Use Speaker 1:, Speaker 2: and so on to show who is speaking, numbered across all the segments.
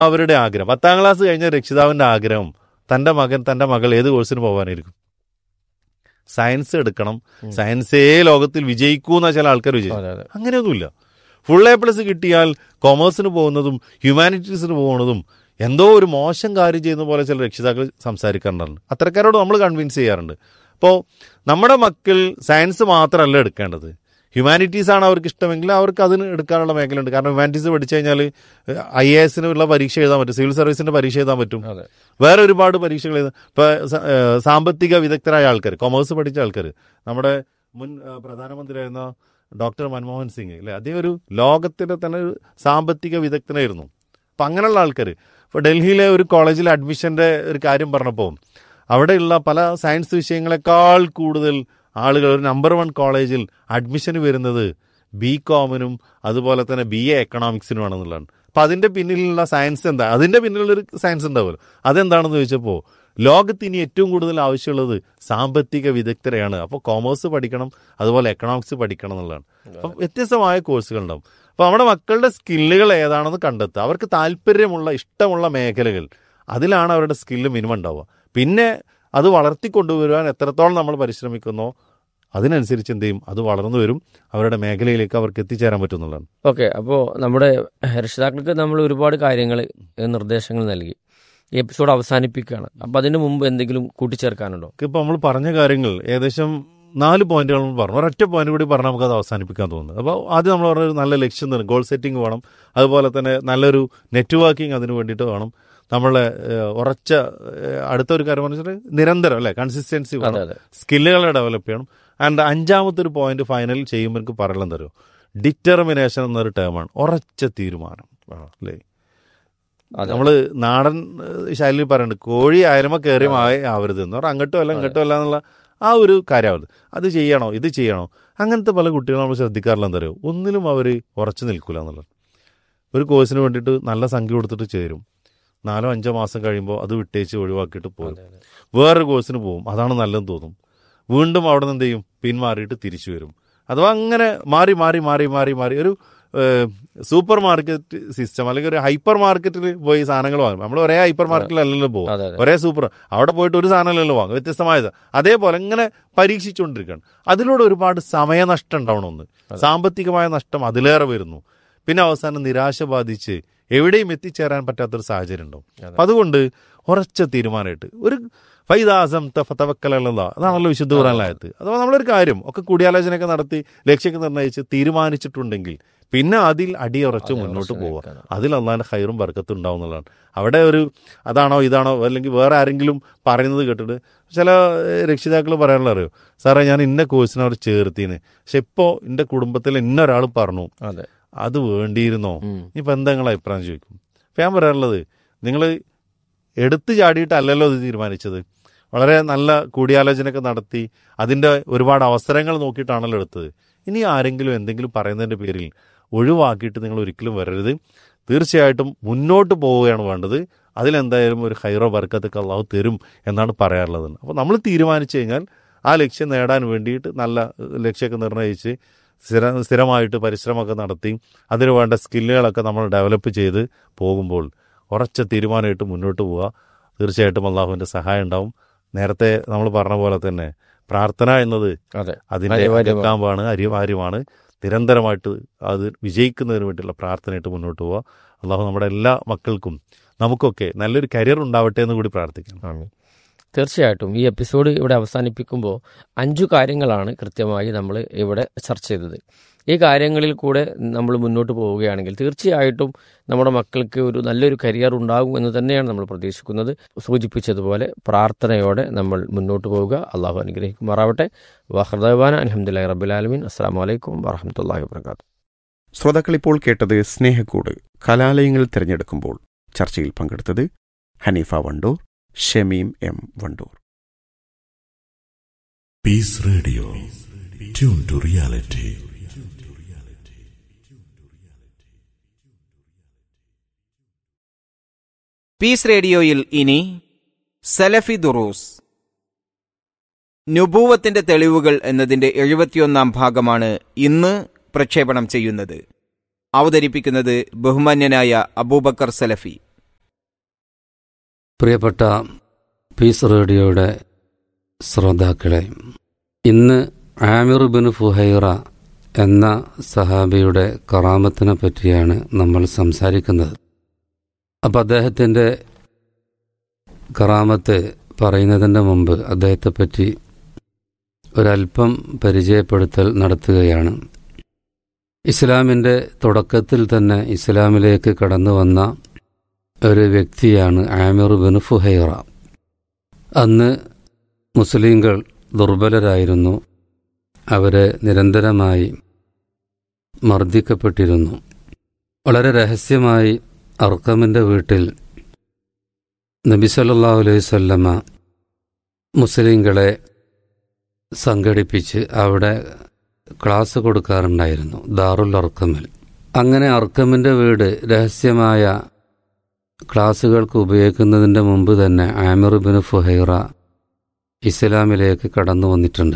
Speaker 1: അവരുടെ ആഗ്രഹം പത്താം ക്ലാസ് കഴിഞ്ഞ രക്ഷിതാവിന്റെ ആഗ്രഹം തന്റെ മകൻ തന്റെ മകൾ ഏത് കോഴ്സിന് പോകാനായിരിക്കും സയൻസ് എടുക്കണം
Speaker 2: ഉം.
Speaker 1: സയൻസേ ലോകത്തിൽ വിജയിക്കൂ എന്നാ ചില ആൾക്കാർ വിജയിക്കും
Speaker 2: അതെ അതെ
Speaker 1: അങ്ങനെയൊന്നുമില്ല ഫുൾ എ പ്ലസ് കിട്ടിയാൽ കൊമേഴ്സിന് പോകുന്നതും ഹ്യൂമാനിറ്റീസിന് പോകുന്നതും എന്തോ ഒരു മോശം കാര്യം ചെയ്യുന്ന പോലെ ചില രക്ഷിതാക്കൾ സംസാരിക്കാറുണ്ട് അത്തരക്കാരോട് നമ്മൾ കൺവിൻസ് ചെയ്യാറുണ്ട് അപ്പോൾ നമ്മുടെ മക്കൾ സയൻസ് മാത്രമല്ല എടുക്കേണ്ടത് ഹ്യൂമാനിറ്റീസ് ആണ് അവർക്ക് ഇഷ്ടമെങ്കിൽ അവർക്ക് അതിന് എടുക്കാനുള്ള മേഖലയുണ്ട് കാരണം ഹ്യൂമാനിറ്റീസ് പഠിച്ചു കഴിഞ്ഞാൽ ഐ എ എസിനുള്ള പരീക്ഷ എഴുതാൻ പറ്റും സിവിൽ സർവീസിന്റെ പരീക്ഷ എഴുതാൻ പറ്റും
Speaker 2: അതെ
Speaker 1: വേറെ ഒരുപാട് പരീക്ഷകൾ എഴുതാൻ ഇപ്പൊ സ- ഏഹ് സാമ്പത്തിക വിദഗ്ധരായ ആൾക്കാർ കൊമേഴ്സ് പഠിച്ച ആൾക്കാർ നമ്മുടെ മുൻ ഏഹ് പ്രധാനമന്ത്രിയായിരുന്ന ഡോക്ടർ മൻമോഹൻ സിംഗ് അല്ലെ അദ്ദേഹം ഒരു ലോകത്തിന്റെ തന്നെ ഒരു സാമ്പത്തിക വിദഗ്ധനായിരുന്നു അപ്പൊ അങ്ങനെയുള്ള ആൾക്കാർ ഇപ്പൊ ഡൽഹിയിലെ ഒരു കോളേജിൽ അഡ്മിഷന്റെ ഒരു കാര്യം പറഞ്ഞപ്പോൾ അവിടെയുള്ള പല സയൻസ് വിഷയങ്ങളെക്കാൾ കൂടുതൽ ആളുകൾ ഒരു നമ്പർ വൺ കോളേജിൽ അഡ്മിഷന് വരുന്നത് ബി കോമിനും അതുപോലെ തന്നെ ബി എ എക്കണോമിക്സിനുമാണെന്നുള്ളതാണ് അപ്പൊ അതിന്റെ പിന്നിലുള്ള സയൻസ് എന്താ അതിന്റെ പിന്നിലുള്ളൊരു സയൻസ് ഉണ്ടാവുമല്ലോ അതെന്താണെന്ന് ചോദിച്ചപ്പോൾ ലോകത്ത് ഇനി ഏറ്റവും കൂടുതൽ ആവശ്യമുള്ളത് സാമ്പത്തിക വിദഗ്ധരെയാണ് അപ്പോൾ കോമേഴ്സ് പഠിക്കണം അതുപോലെ എക്കണോമിക്സ് പഠിക്കണം എന്നുള്ളതാണ് അപ്പം വ്യത്യസ്തമായ കോഴ്സുകൾ ഉണ്ടാവും അപ്പോൾ നമ്മുടെ മക്കളുടെ സ്കില്ലുകൾ ഏതാണെന്ന് കണ്ടെത്തുക അവർക്ക് താല്പര്യമുള്ള ഇഷ്ടമുള്ള മേഖലകൾ അതിലാണ് അവരുടെ സ്കില്ല് മിനിമം ഉണ്ടാവുക പിന്നെ അത് വളർത്തിക്കൊണ്ടുവരുവാൻ എത്രത്തോളം നമ്മൾ പരിശ്രമിക്കുന്നോ അതിനനുസരിച്ച് എന്ത് ചെയ്യും അത് വളർന്നു വരും അവരുടെ മേഖലയിലേക്ക് അവർക്ക് എത്തിച്ചേരാൻ പറ്റുന്നുള്ളതാണ്
Speaker 2: ഓക്കെ അപ്പോൾ നമ്മുടെ രക്ഷിതാക്കൾക്ക് നമ്മൾ ഒരുപാട് കാര്യങ്ങൾ നിർദ്ദേശങ്ങൾ നൽകി ഈ എപ്പിസോഡ് അവസാനിപ്പിക്കുകയാണ് അപ്പം അതിന് മുമ്പ് എന്തെങ്കിലും കൂട്ടിച്ചേർക്കാനുണ്ടോ
Speaker 1: ഇപ്പോൾ നമ്മൾ പറഞ്ഞ കാര്യങ്ങൾ ഏകദേശം നാല് പോയിന്റുകൾ നമ്മൾ പറഞ്ഞു ഒരൊറ്റ പോയിന്റ് കൂടി പറഞ്ഞാൽ നമുക്ക് അത് അവസാനിപ്പിക്കാൻ തോന്നുന്നു അപ്പോൾ ആദ്യം നമ്മൾ പറഞ്ഞ ഒരു നല്ല ലക്ഷ്യം തന്നെ ഗോൾ സെറ്റിംഗ് വേണം അതുപോലെ തന്നെ നല്ലൊരു നെറ്റ്വർക്കിംഗ് അതിന് വേണ്ടിയിട്ട് വേണം നമ്മളെ ഏഹ്, ഉറച്ച ഏഹ്, അടുത്ത ഒരു കാര്യം പറഞ്ഞാൽ നിരന്തരം അല്ലെ കൺസിസ്റ്റൻസി
Speaker 2: അതെ
Speaker 1: വേണം
Speaker 2: അതെ
Speaker 1: സ്കില്ലുകളെ ഡെവലപ്പ് ചെയ്യണം ആൻഡ് അഞ്ചാമത്തെ ഒരു പോയിന്റ് ഫൈനൽ ചെയ്യുമ്പോൾ എനിക്ക് പറയണം തരുമോ ഡിറ്റർമിനേഷൻ എന്നൊരു ടേമാണ് ഉറച്ച തീരുമാനം അല്ലേ
Speaker 2: അതെ
Speaker 1: നമ്മള് നാടൻ ഏഹ്, ശൈലിയിൽ പറയുന്നുണ്ട് കോഴി അയലമ കയറി മായ ആവരുത് എന്ന് പറഞ്ഞാൽ അങ്ങോട്ടും അല്ല ഇങ്ങോട്ടും അല്ല എന്നുള്ള ആ ഒരു കാര്യമാവരുത് അത് ചെയ്യണോ ഇത് ചെയ്യണോ അങ്ങനത്തെ പല കുട്ടികളും നമ്മൾ ശ്രദ്ധിക്കാറില്ല എന്താ പറയുക ഒന്നിലും അവർ ഉറച്ചു നിൽക്കില്ല എന്നുള്ളത് ഒരു കോഴ്സിന് വേണ്ടിയിട്ട് നല്ല സംഖ്യ കൊടുത്തിട്ട് ചേരും നാലോ അഞ്ചോ മാസം കഴിയുമ്പോൾ അത് വിട്ടേച്ച് ഒഴിവാക്കിയിട്ട് പോകും
Speaker 2: അതെ, അതെ.
Speaker 1: വേറൊരു കോഴ്സിന് പോകും അതാണ് നല്ലതെന്ന് തോന്നും വീണ്ടും അവിടെ നിന്ന് എന്ത് ചെയ്യും പിന്മാറിയിട്ട് തിരിച്ചു വരും അഥവാ അങ്ങനെ മാറി മാറി മാറി മാറി മാറി ഒരു ഏഹ്, സൂപ്പർ മാർക്കറ്റ് സിസ്റ്റം അല്ലെങ്കിൽ ഒരു ഹൈപ്പർ മാർക്കറ്റിൽ പോയി സാധനങ്ങൾ വാങ്ങും നമ്മൾ ഒരേ ഹൈപ്പർ മാർക്കറ്റിലല്ലല്ലോ പോകും
Speaker 2: അതെ അതെ
Speaker 1: ഒരേ സൂപ്പർ അവിടെ പോയിട്ട് ഒരു സാധനമല്ലല്ലോ വാങ്ങും വ്യത്യസ്തമായത് അതേപോലെ ഇങ്ങനെ പരീക്ഷിച്ചുകൊണ്ടിരിക്കുകയാണ് അതിലൂടെ ഒരുപാട് സമയനഷ്ടം ഉണ്ടാവണമെന്ന് സാമ്പത്തികമായ നഷ്ടം അതിലേറെ വരുന്നു പിന്നെ അവസാനം നിരാശ ബാധിച്ച് എവിടെയും എത്തിച്ചേരാൻ പറ്റാത്തൊരു സാഹചര്യം ഉണ്ടാവും
Speaker 2: അതെ.
Speaker 1: അപ്പൊ അതുകൊണ്ട് ഉറച്ച തീരുമാനമായിട്ട് ഒരു ഫൈദാസം തവക്കലുള്ള അതാണല്ലോ വിശുദ്ധ ഖുറാനിലായത് അഥവാ നമ്മളൊരു കാര്യം ഒക്കെ കൂടിയാലോചനയൊക്കെ നടത്തി ലക്ഷ്യമൊക്കെ നിർണ്ണയിച്ച് തീരുമാനിച്ചിട്ടുണ്ടെങ്കിൽ പിന്നെ അതിൽ അടിയുറച്ച്
Speaker 2: അതെ,
Speaker 1: മുന്നോട്ട്
Speaker 2: ഉറച്ച്
Speaker 1: പോവുക
Speaker 2: നിൽക്കണം.
Speaker 1: അതിൽ അള്ളാന്റെ ഹൈറും ബർക്കത്തും ഉണ്ടാവും എന്നുള്ളതാണ് അവിടെ ഒരു അതാണോ ഇതാണോ അല്ലെങ്കിൽ വേറെ ആരെങ്കിലും പറയുന്നത് കേട്ടിട്ട് ചില രക്ഷിതാക്കൾ പറയാനുള്ള അറിയോ സാറേ ഞാൻ ഇന്ന കോഴ്സിനെ അവർ ചേർത്തീന് പക്ഷെ ഇപ്പോൾ എൻ്റെ കുടുംബത്തിൽ ഇന്ന ഒരാൾ പറഞ്ഞു
Speaker 2: അതെ
Speaker 1: അത് വേണ്ടിയിരുന്നോ
Speaker 2: ഉം.
Speaker 1: ഇനിയിപ്പോൾ എന്താ നിങ്ങളെ അഭിപ്രായം ചോദിക്കും അപ്പം ഞാൻ പറയാനുള്ളത് നിങ്ങൾ എടുത്തു ചാടിയിട്ടല്ലല്ലോ ഇത് തീരുമാനിച്ചത് വളരെ നല്ല കൂടിയാലോചനയൊക്കെ നടത്തി അതിൻ്റെ ഒരുപാട് അവസരങ്ങൾ നോക്കിയിട്ടാണല്ലോ എടുത്തത് ഇനി ആരെങ്കിലും എന്തെങ്കിലും പറയുന്നതിൻ്റെ പേരിൽ ഒഴിവാക്കിയിട്ട് നിങ്ങൾ ഒരിക്കലും വരരുത് തീർച്ചയായിട്ടും മുന്നോട്ട് പോവുകയാണ് വേണ്ടത് അതിലെന്തായാലും ഒരു ഹൈറോ വർക്കത്തൊക്കെ അള്ളാഹു തരും എന്നാണ് പറയാറുള്ളത് അപ്പോൾ നമ്മൾ തീരുമാനിച്ചു കഴിഞ്ഞാൽ ആ ലക്ഷ്യം നേടാൻ വേണ്ടിയിട്ട് നല്ല ഏഹ്, ലക്ഷ്യമൊക്കെ നിർണ്ണയിച്ച് സ്ഥിര സ്ഥിരമായിട്ട് പരിശ്രമമൊക്കെ നടത്തി അതിന് വേണ്ട സ്കില്ലുകളൊക്കെ നമ്മൾ ഡെവലപ്പ് ചെയ്ത് പോകുമ്പോൾ ഉറച്ച തീരുമാനമായിട്ട് മുന്നോട്ട് പോവുക തീർച്ചയായിട്ടും അള്ളാഹുവിൻ്റെ സഹായം ഉണ്ടാവും നേരത്തെ നമ്മൾ പറഞ്ഞ പോലെ തന്നെ പ്രാർത്ഥന എന്നത്
Speaker 2: അതെ
Speaker 1: അതിൻ്റെ
Speaker 2: അനിവാര്യമാണ്.
Speaker 1: അകക്കാമ്പാണ് അനിവാര്യമാണ് നിരന്തരമായിട്ട് അത് വിജയിക്കുന്നതിന് വേണ്ടിയുള്ള പ്രാർത്ഥനയായിട്ട് മുന്നോട്ട് പോവുക അള്ളാഹു നമ്മുടെ എല്ലാ മക്കൾക്കും നമുക്കൊക്കെ നല്ലൊരു കരിയർ ഉണ്ടാവട്ടെ എന്ന് കൂടി പ്രാർത്ഥിക്കാം
Speaker 2: ആമീൻ. തീർച്ചയായിട്ടും ഈ എപ്പിസോഡ് ഇവിടെ അവസാനിപ്പിക്കുമ്പോൾ അഞ്ചു കാര്യങ്ങളാണ് കൃത്യമായി നമ്മൾ ഇവിടെ ചർച്ച ചെയ്തത് ഈ കാര്യങ്ങളിൽ കൂടെ നമ്മൾ മുന്നോട്ട് പോവുകയാണെങ്കിൽ തീർച്ചയായിട്ടും നമ്മുടെ മക്കൾക്ക് ഒരു നല്ലൊരു കരിയർ ഉണ്ടാകും എന്ന് തന്നെയാണ് നമ്മൾ പ്രതീക്ഷിക്കുന്നത് സൂചിപ്പിച്ചതുപോലെ പ്രാർത്ഥനയോടെ നമ്മൾ മുന്നോട്ട് പോവുക അള്ളാഹു അനുഗ്രഹിക്കുമാറാവട്ടെ വഹർദാൻ അലഹമുല്ലാ റബുലാലമീൻ അസ്സാം വലൈക്കും വാഹമത്തല്ലാഹി വാത്തു
Speaker 3: ശ്രോതാക്കൾ ഇപ്പോൾ കേട്ടത് സ്നേഹക്കൂട് കലാലയങ്ങൾ തിരഞ്ഞെടുക്കുമ്പോൾ ചർച്ചയിൽ പങ്കെടുത്തത് Haneefa Wandoor Shameem M Wandoor
Speaker 4: Peace Radio. Tune to reality.
Speaker 5: Peace റേഡിയോയിൽ ഇനി സലഫി ദുറൂസ് നുബൂവത്തിന്റെ തെളിവുകൾ എന്നതിന്റെ എഴുപത്തിയൊന്നാം ഭാഗമാണ് ഇന്ന് പ്രക്ഷേപണം ചെയ്യുന്നത് അവതരിപ്പിക്കുന്നത് ബഹുമാന്യനായ അബൂബക്കർ സലഫി
Speaker 6: പ്രിയപ്പെട്ട പീസ് റേഡിയോയുടെ ശ്രോതാക്കളെ ഇന്ന് ആമിർ ബിൻ ഫുഹൈറ എന്ന സഹാബിയുടെ കറാമത്തിനെ പറ്റിയാണ് നമ്മൾ സംസാരിക്കുന്നത് അപ്പം അദ്ദേഹത്തിൻ്റെ കറാമത്ത് പറയുന്നതിൻ്റെ മുമ്പ് അദ്ദേഹത്തെപ്പറ്റി ഒരല്പം പരിചയപ്പെടുത്തൽ നടത്തുകയാണ് ഇസ്ലാമിൻ്റെ തുടക്കത്തിൽ തന്നെ ഇസ്ലാമിലേക്ക് കടന്നു വന്ന ഒരു വ്യക്തിയാണ് ആമിർ ബിൻ ഫുഹൈറ അന്ന് മുസ്ലിങ്ങൾ ദുർബലരായിരുന്നു അവരെ നിരന്തരമായി മർദ്ദിക്കപ്പെട്ടിരുന്നു വളരെ രഹസ്യമായി അർക്കമിൻ്റെ വീട്ടിൽ നബി സല്ലല്ലാഹു അലൈഹി വസല്ലമ മുസ്ലിങ്ങളെ സംഘടിപ്പിച്ച് അവിടെ ക്ലാസ് കൊടുക്കാറുണ്ടായിരുന്നു ദാറുൽ അർക്കമിൽ അങ്ങനെ അർക്കമിൻ്റെ വീട് രഹസ്യമായ ക്ലാസ്സുകൾക്ക് ഉപയോഗിക്കുന്നതിൻ്റെ മുമ്പ് തന്നെ ആമിർ ബിൻ ഫുഹൈറ ഇസ്ലാമിലേക്ക് കടന്നു വന്നിട്ടുണ്ട്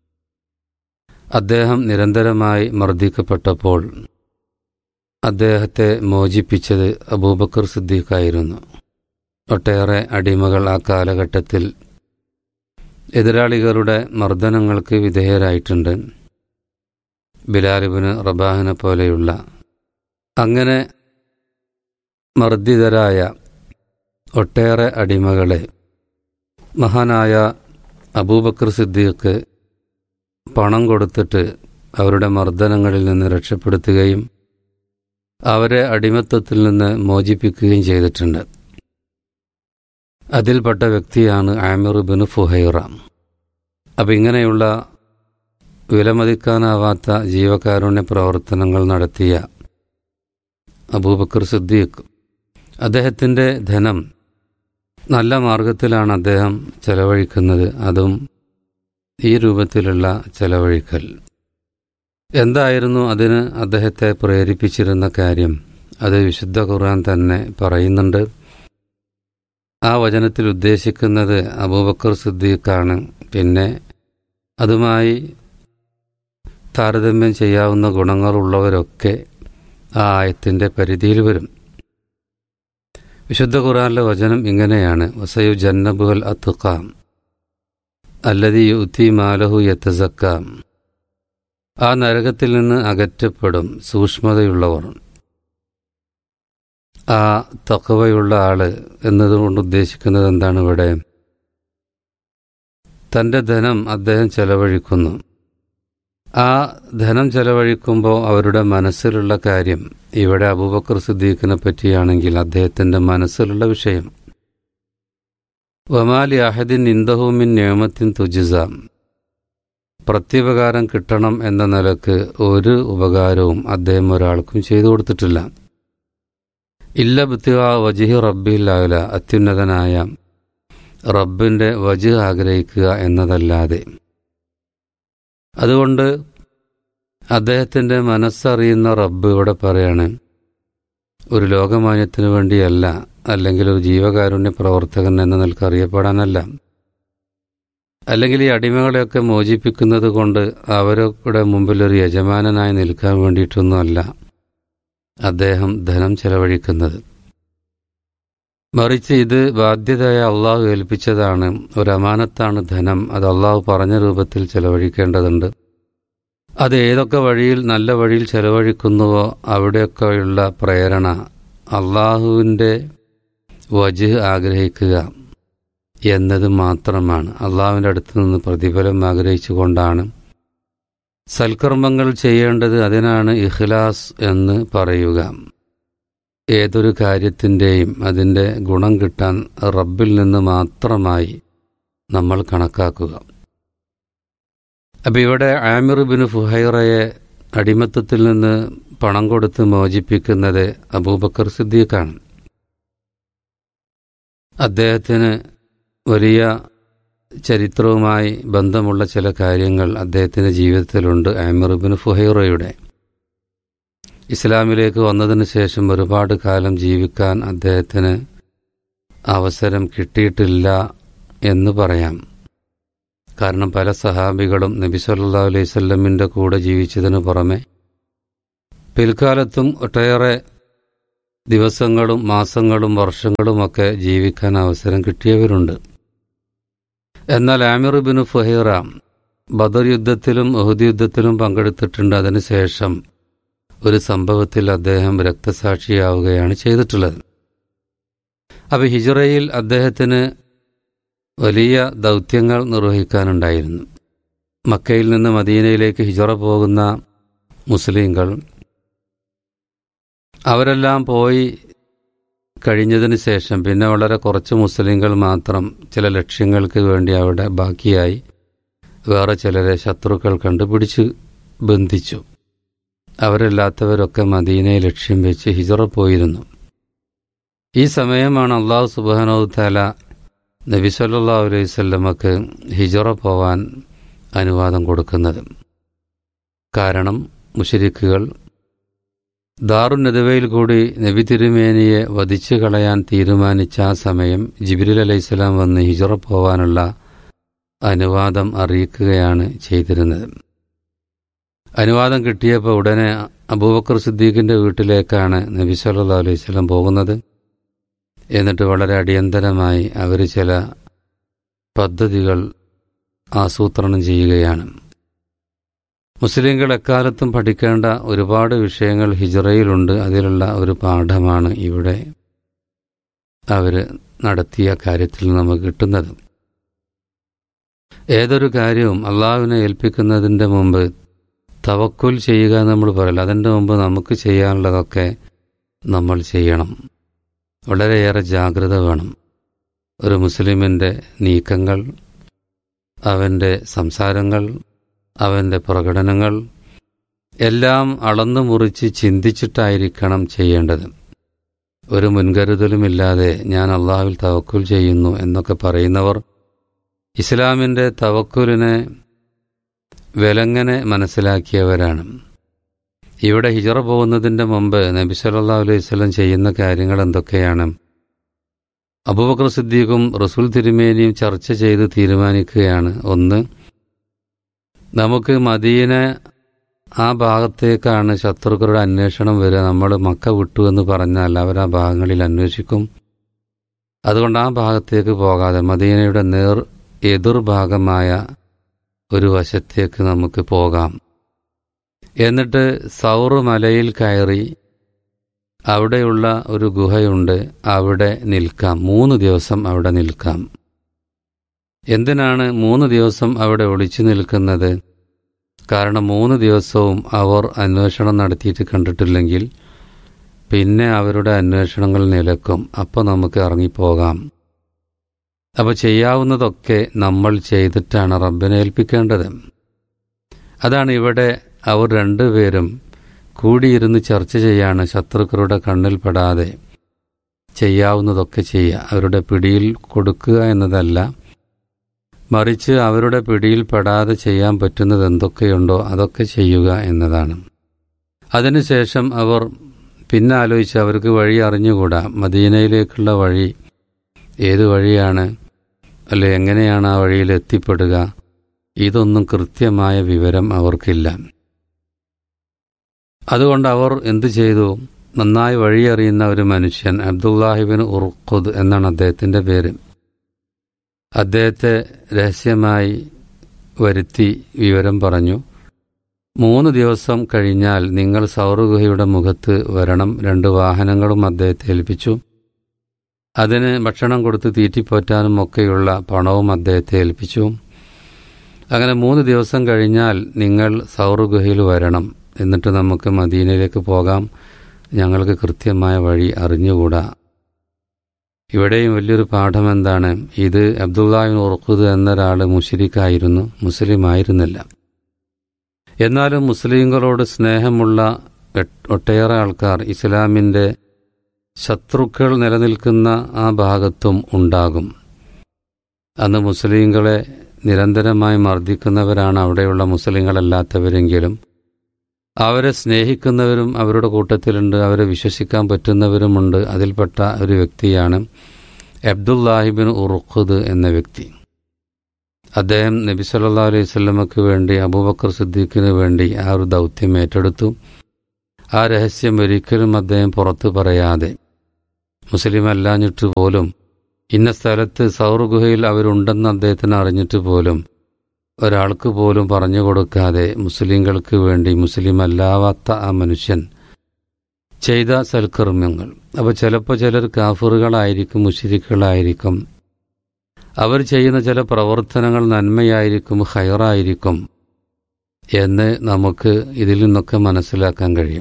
Speaker 6: അദ്ദേഹം നിരന്തരമായി മർദ്ദിക്കപ്പെട്ടപ്പോൾ അദ്ദേഹത്തെ മോചിപ്പിച്ചത് അബൂബക്കർ സിദ്ദീഖായിരുന്നു ഒട്ടേറെ അടിമകൾ ആ കാലഘട്ടത്തിൽ എതിരാളികളുടെ മർദ്ദനങ്ങൾക്ക് വിധേയരായിട്ടുണ്ട് ബിലാലിബിന് റബാഹിനെ പോലെയുള്ള അങ്ങനെ മർദ്ദിതരായ ഒട്ടേറെ അടിമകളെ മഹാനായ അബൂബക്കർ സിദ്ദീഖ് പണം കൊടുത്തിട്ട് അവരുടെ മർദ്ദനങ്ങളിൽ നിന്ന് രക്ഷപ്പെടുത്തുകയും അവരെ അടിമത്വത്തിൽ നിന്ന് മോചിപ്പിക്കുകയും ചെയ്തിട്ടുണ്ട് അതിൽപ്പെട്ട വ്യക്തിയാണ് ആമിർ ബിൻ ഫുഹൈറ അപ്പം ഇങ്ങനെയുള്ള വിലമതിക്കാനാവാത്ത ജീവകാരുണ്യ പ്രവർത്തനങ്ങൾ നടത്തിയ അബൂബക്കർ സിദ്ദീഖ് അദ്ദേഹത്തിൻ്റെ ധനം നല്ല മാർഗത്തിലാണ് അദ്ദേഹം ചെലവഴിക്കുന്നത് അതും ഈ രൂപത്തിലുള്ള ചെലവഴിക്കൽ എന്തായിരുന്നു അതിന് അദ്ദേഹത്തെ പ്രേരിപ്പിച്ചിരുന്ന കാര്യം അത് വിശുദ്ധ ഖുർആൻ തന്നെ പറയുന്നുണ്ട് ആ വചനത്തിൽ ഉദ്ദേശിക്കുന്നത് അബൂബക്കർ സിദ്ദീഖാണ് പിന്നെ അതുമായി താരതമ്യം ചെയ്യാവുന്ന ഗുണങ്ങളുള്ളവരൊക്കെ ആ ആയത്തിൻ്റെ പരിധിയിൽ വരും വിശുദ്ധ ഖുറാനിലെ വചനം ഇങ്ങനെയാണ് വസയു ജന്നബുൽ അത്തുക്കാം അല്ലതി യുത്തി മാലഹു യത്തസക്കാം ആ നരകത്തിൽ നിന്ന് അകറ്റപ്പെടും സൂക്ഷ്മതയുള്ളവർ ആ തക്കവയുള്ള ആള് എന്നതുകൊണ്ട് ഉദ്ദേശിക്കുന്നത് എന്താണ് ഇവിടെ തൻ്റെ ധനം അദ്ദേഹം ചെലവഴിക്കുന്നു ആ ധനം ചെലവഴിക്കുമ്പോൾ അവരുടെ മനസ്സിലുള്ള കാര്യം ഇവിടെ അബൂബക്കർ സിദ്ദീഖിനെ പറ്റിയാണെങ്കിൽ അദ്ദേഹത്തിൻ്റെ മനസ്സിലുള്ള വിഷയം വമാലി അഹദിൻ ഇന്ദഹുമിൻ നിയമത്തിൻ തുജിസ പ്രത്യുപകാരം കിട്ടണം എന്ന നിലക്ക് ഒരു ഉപകാരവും അദ്ദേഹം ഒരാൾക്കും ചെയ്തു കൊടുത്തിട്ടില്ല ഇല്ല ബുത്തിക വജിഹി റബ്ബില്ലാവില അത്യുന്നതനായ റബ്ബിൻ്റെ വജ് ആഗ്രഹിക്കുക എന്നതല്ലാതെ അതുകൊണ്ട് അദ്ദേഹത്തിൻ്റെ മനസ്സറിയുന്ന റബ്ബ് ഇവിടെ പറയാണ് ഒരു ലോകമാന്യത്തിന് വേണ്ടിയല്ല അല്ലെങ്കിൽ ഒരു ജീവകാരുണ്യ പ്രവർത്തകൻ എന്ന നിലക്ക് അറിയപ്പെടാനല്ല അല്ലെങ്കിൽ ഈ അടിമകളെയൊക്കെ മോചിപ്പിക്കുന്നത് കൊണ്ട് അവരുടെ മുമ്പിൽ ഒരു യജമാനനായി നിൽക്കാൻ വേണ്ടിയിട്ടൊന്നുമല്ല അദ്ദേഹം ധനം ചെലവഴിക്കുന്നത് മറിച്ച് ഇത് ബാധ്യതയായ അള്ളാഹു ഏൽപ്പിച്ചതാണ് ഒരു അമാനത്താണ് ധനം അത് അള്ളാഹു പറഞ്ഞ രൂപത്തിൽ ചെലവഴിക്കേണ്ടതുണ്ട് അത് ഏതൊക്കെ വഴിയിൽ നല്ല വഴിയിൽ ചെലവഴിക്കുന്നുവോ അവിടെയൊക്കെയുള്ള പ്രേരണ അള്ളാഹുവിൻ്റെ വജ് ആഗ്രഹിക്കുക എന്നത് മാത്രമാണ് അള്ളാഹുവിൻ്റെ അടുത്ത് നിന്ന് പ്രതിഫലം ആഗ്രഹിച്ചുകൊണ്ടാണ് സൽക്കർമ്മങ്ങൾ ചെയ്യേണ്ടത് അതിനാണ് ഇഖ്ലാസ് എന്ന് പറയുക ഏതൊരു കാര്യത്തിൻ്റെയും അതിൻ്റെ ഗുണം കിട്ടാൻ റബ്ബിൽ നിന്ന് മാത്രമായി നമ്മൾ കണക്കാക്കുക അപ്പം ഇവിടെ ആമിർ ബിൻ ഫുഹൈറയെ അടിമത്തത്തിൽ നിന്ന് പണം കൊടുത്ത് മോചിപ്പിക്കുന്നത് അബൂബക്കർ സിദ്ദീഖാണ് അദ്ദേഹത്തിന് വലിയ ചരിത്രവുമായി ബന്ധമുള്ള ചില കാര്യങ്ങൾ അദ്ദേഹത്തിൻ്റെ ജീവിതത്തിലുണ്ട് ആമിർ ബിൻ ഫുഹൈറയുടെ ഇസ്ലാമിലേക്ക് വന്നതിന് ശേഷം ഒരുപാട് കാലം ജീവിക്കാൻ അദ്ദേഹത്തിന് അവസരം കിട്ടിയിട്ടില്ല എന്ന് പറയാം കാരണം പല സഹാബികളും നബി സല്ലാ അലൈഹി സ്വല്ലമിൻ്റെ കൂടെ ജീവിച്ചതിനു പുറമെ പിൽക്കാലത്തും ഒട്ടേറെ ദിവസങ്ങളും മാസങ്ങളും വർഷങ്ങളുമൊക്കെ ജീവിക്കാൻ അവസരം കിട്ടിയവരുണ്ട് എന്നാൽ ആമിർ ബിൻ ഫുഹൈറ ബദർ യുദ്ധത്തിലും ഉഹുദ് യുദ്ധത്തിലും പങ്കെടുത്തിട്ടുണ്ട് അതിനുശേഷം ഒരു സംഭവത്തിൽ അദ്ദേഹം രക്തസാക്ഷിയാവുകയാണ് ചെയ്തിട്ടുള്ളത് അപ്പോൾ ഹിജറയിൽ അദ്ദേഹത്തിന് വലിയ ദൗത്യങ്ങൾ നിർവഹിക്കാനുണ്ടായിരുന്നു മക്കയിൽ നിന്ന് മദീനയിലേക്ക് ഹിജറ പോകുന്ന മുസ്ലിങ്ങൾ അവരെല്ലാം പോയി കഴിഞ്ഞതിന് ശേഷം പിന്നെ വളരെ കുറച്ച് മുസ്ലിങ്ങൾ മാത്രം ചില ലക്ഷ്യങ്ങൾക്ക് വേണ്ടി അവിടെ ബാക്കിയായി വേറെ ചിലരെ ശത്രുക്കൾ കണ്ടുപിടിച്ച് ബന്ധിച്ചു അവരല്ലാത്തവരൊക്കെ മദീനയെ ലക്ഷ്യം വെച്ച് ഹിജറ പോയിരുന്നു ഈ സമയമാണ് അള്ളാഹു സുബാനോ തല നബി സല്ലാ അലൈഹി സ്വല്ലമക്ക് ഹിജറ പോവാൻ അനുവാദം കൊടുക്കുന്നത് കാരണം മുഷരിക്കുകൾ ദാറുന്നദവയിൽ കൂടി നബി തിരുമേനിയെ വധിച്ചു കളയാൻ തീരുമാനിച്ച ആ സമയം ജിബിരിൽ അലൈഹിസ്സലാം വന്ന് ഹിജറ പോവാനുള്ള അനുവാദം അറിയിക്കുകയാണ് ചെയ്തിരുന്നത് അനുവാദം കിട്ടിയപ്പോൾ ഉടനെ അബൂബക്കർ സിദ്ദീഖിന്റെ വീട്ടിലേക്കാണ് നബി സല്ലാ അലൈഹി സ്വലം പോകുന്നത് എന്നിട്ട് വളരെ അടിയന്തരമായി അവർ ചില പദ്ധതികൾ ആസൂത്രണം ചെയ്യുകയാണ് മുസ്ലിങ്ങൾ എക്കാലത്തും പഠിക്കേണ്ട ഒരുപാട് വിഷയങ്ങൾ ഹിജറയിലുണ്ട് അതിലുള്ള ഒരു പാഠമാണ് ഇവിടെ അവർ നടത്തിയ കാര്യത്തിൽ നമുക്ക് കിട്ടുന്നത് ഏതൊരു കാര്യവും അള്ളാഹുവിനെ ഏൽപ്പിക്കുന്നതിൻ്റെ മുമ്പ് തവക്കുൽ ചെയ്യുക എന്ന് നമ്മൾ പറയില്ല അതിൻ്റെ മുമ്പ് നമുക്ക് ചെയ്യാനുള്ളതൊക്കെ നമ്മൾ ചെയ്യണം വളരെയേറെ ജാഗ്രത വേണം ഒരു മുസ്ലിമിൻ്റെ നീക്കങ്ങൾ അവൻ്റെ സംസാരങ്ങൾ അവൻ്റെ പ്രകടനങ്ങൾ എല്ലാം അളന്നു മുറിച്ച് ചിന്തിച്ചിട്ടായിരിക്കണം ചെയ്യേണ്ടത് ഒരു മുൻകരുതലുമില്ലാതെ ഞാൻ അള്ളാഹുവിൽ തവക്കുൽ ചെയ്യുന്നു എന്നൊക്കെ പറയുന്നവർ ഇസ്ലാമിൻ്റെ തവക്കുലിനെ വിലങ്ങനെ മനസ്സിലാക്കിയവരാണ് ഇവിടെ ഹിജറ പോകുന്നതിൻ്റെ മുമ്പ് നബി സല്ലാ അലൈഹി സ്വലം ചെയ്യുന്ന കാര്യങ്ങൾ എന്തൊക്കെയാണ് അബൂബക്കർ സിദ്ദീഖും റസൂൽ തിരുമേനിയും ചർച്ച ചെയ്ത് തീരുമാനിക്കുകയാണ് ഒന്ന് നമുക്ക് മദീന ആ ഭാഗത്തേക്കാണ് ശത്രുക്കളുടെ അന്വേഷണം വരിക നമ്മൾ മക്ക വിട്ടു എന്ന് പറഞ്ഞാൽ അവർ ആ ഭാഗങ്ങളിൽ അന്വേഷിക്കും അതുകൊണ്ട് ആ ഭാഗത്തേക്ക് പോകാതെ മദീനയുടെ നേർ എതിർഭാഗമായ ഒരു വശത്തേക്ക് നമുക്ക് പോകാം എന്നിട്ട് സൗർ മലയിൽ കയറി അവിടെയുള്ള ഒരു ഗുഹയുണ്ട് അവിടെ നിൽക്കാം മൂന്ന് ദിവസം അവിടെ നിൽക്കാം എന്തിനാണ് മൂന്ന് ദിവസം അവിടെ ഒളിച്ചു നിൽക്കുന്നത് കാരണം മൂന്ന് ദിവസവും അവർ അന്വേഷണം നടത്തിയിട്ട് കണ്ടിട്ടില്ലെങ്കിൽ പിന്നെ അവരുടെ അന്വേഷണങ്ങൾ നിലക്കും അപ്പോൾ നമുക്ക് ഇറങ്ങിപ്പോകാം അപ്പോൾ ചെയ്യാവുന്നതൊക്കെ നമ്മൾ ചെയ്തിട്ടാണ് റബ്ബിനെ ഏൽപ്പിക്കേണ്ടത് അതാണ് ഇവിടെ അവർ രണ്ടുപേരും കൂടിയിരുന്ന് ചർച്ച ചെയ്യാണ് ശത്രുക്കളുടെ കണ്ണിൽ പെടാതെ ചെയ്യാവുന്നതൊക്കെ ചെയ്യുക അവരുടെ പിടിയിൽ കൊടുക്കുക എന്നതല്ല മറിച്ച് അവരുടെ പിടിയിൽ പെടാതെ ചെയ്യാൻ പറ്റുന്നത് എന്തൊക്കെയുണ്ടോ അതൊക്കെ ചെയ്യുക എന്നതാണ് അതിനുശേഷം അവർ പിന്നെ ആലോചിച്ച് അവർക്ക് വഴി അറിഞ്ഞുകൂടാ മദീനയിലേക്കുള്ള വഴി ഏത് വഴിയാണ് അല്ലെ എങ്ങനെയാണ് ആ വഴിയിൽ എത്തിപ്പെടുക ഇതൊന്നും കൃത്യമായ വിവരം അവർക്കില്ല അതുകൊണ്ട് അവർ എന്തു ചെയ്തു നന്നായി വഴിയറിയുന്ന ഒരു മനുഷ്യൻ അബ്ദുല്ലാഹിബിൻ ഉർഖുദ് എന്നാണ് അദ്ദേഹത്തിൻ്റെ പേര് അദ്ദേഹത്തെ രഹസ്യമായി വരുത്തി വിവരം പറഞ്ഞു മൂന്ന് ദിവസം കഴിഞ്ഞാൽ നിങ്ങൾ സൗരഗുഹയുടെ മുഖത്ത് വരണം രണ്ട് വാഹനങ്ങളും അദ്ദേഹത്തെ ഏൽപ്പിച്ചു അതിന് ഭക്ഷണം കൊടുത്ത് തീറ്റിപ്പോറ്റാനും ഒക്കെയുള്ള പണവും അദ്ദേഹത്തെ ഏൽപ്പിച്ചു അങ്ങനെ മൂന്ന് ദിവസം കഴിഞ്ഞാൽ നിങ്ങൾ സൗരഗുഹയിൽ വരണം എന്നിട്ട് നമുക്ക് മദീനയിലേക്ക് പോകാം ഞങ്ങൾക്ക് കൃത്യമായ വഴി അറിഞ്ഞുകൂടാ ഇവിടെയും വലിയൊരു പാഠം എന്താണ് ഇത് അബ്ദുല്ലാഹിൻ ഉർഖുദ് എന്നൊരാൾ മുഷരിക്കായിരുന്നു മുസ്ലിം ആയിരുന്നില്ല എന്നാലും മുസ്ലിങ്ങളോട് സ്നേഹമുള്ള ഒട്ടേറെ ആൾക്കാർ ഇസ്ലാമിൻ്റെ ശത്രുക്കൾ നിലനിൽക്കുന്ന ആ ഭാഗത്തും ഉണ്ടാകും അന്ന് മുസ്ലിങ്ങളെ നിരന്തരമായി മർദ്ദിക്കുന്നവരാണ് അവിടെയുള്ള മുസ്ലിങ്ങളല്ലാത്തവരെങ്കിലും അവരെ സ്നേഹിക്കുന്നവരും അവരുടെ കൂട്ടത്തിലുണ്ട് അവരെ വിശ്വസിക്കാൻ പറ്റുന്നവരുമുണ്ട് അതിൽപ്പെട്ട ഒരു വ്യക്തിയാണ് അബ്ദുല്ലാഹിബിൻ ഉറുഖുദ് എന്ന വ്യക്തി അദ്ദേഹം നബി സല്ലാ അലൈഹി സ്വല്ലമക്ക് വേണ്ടി അബൂബക്കർ സിദ്ദീഖിന് വേണ്ടി ആ ഒരു ദൗത്യം ഏറ്റെടുത്തു ആ രഹസ്യം ഒരിക്കലും അദ്ദേഹം പുറത്തു പറയാതെ മുസ്ലിം അല്ലാഞ്ഞിട്ട് പോലും ഇന്ന സ്ഥലത്ത് സൗർ ഗുഹയിൽ അവരുണ്ടെന്ന് അദ്ദേഹത്തിന് അറിഞ്ഞിട്ട് പോലും ഒരാൾക്ക് പോലും പറഞ്ഞു കൊടുക്കാതെ മുസ്ലിങ്ങൾക്ക് വേണ്ടി മുസ്ലിം അല്ലാവാത്ത ആ മനുഷ്യൻ ചെയ്ത സൽക്കർമ്മങ്ങൾ അപ്പോൾ ചിലപ്പോൾ ചിലർ കാഫറുകളായിരിക്കും മുഷിരിക്കുകളായിരിക്കും അവർ ചെയ്യുന്ന ചില പ്രവർത്തനങ്ങൾ നന്മയായിരിക്കും ഹയറായിരിക്കും എന്ന് നമുക്ക് ഇതിൽ നിന്നൊക്കെ മനസ്സിലാക്കാൻ കഴിയും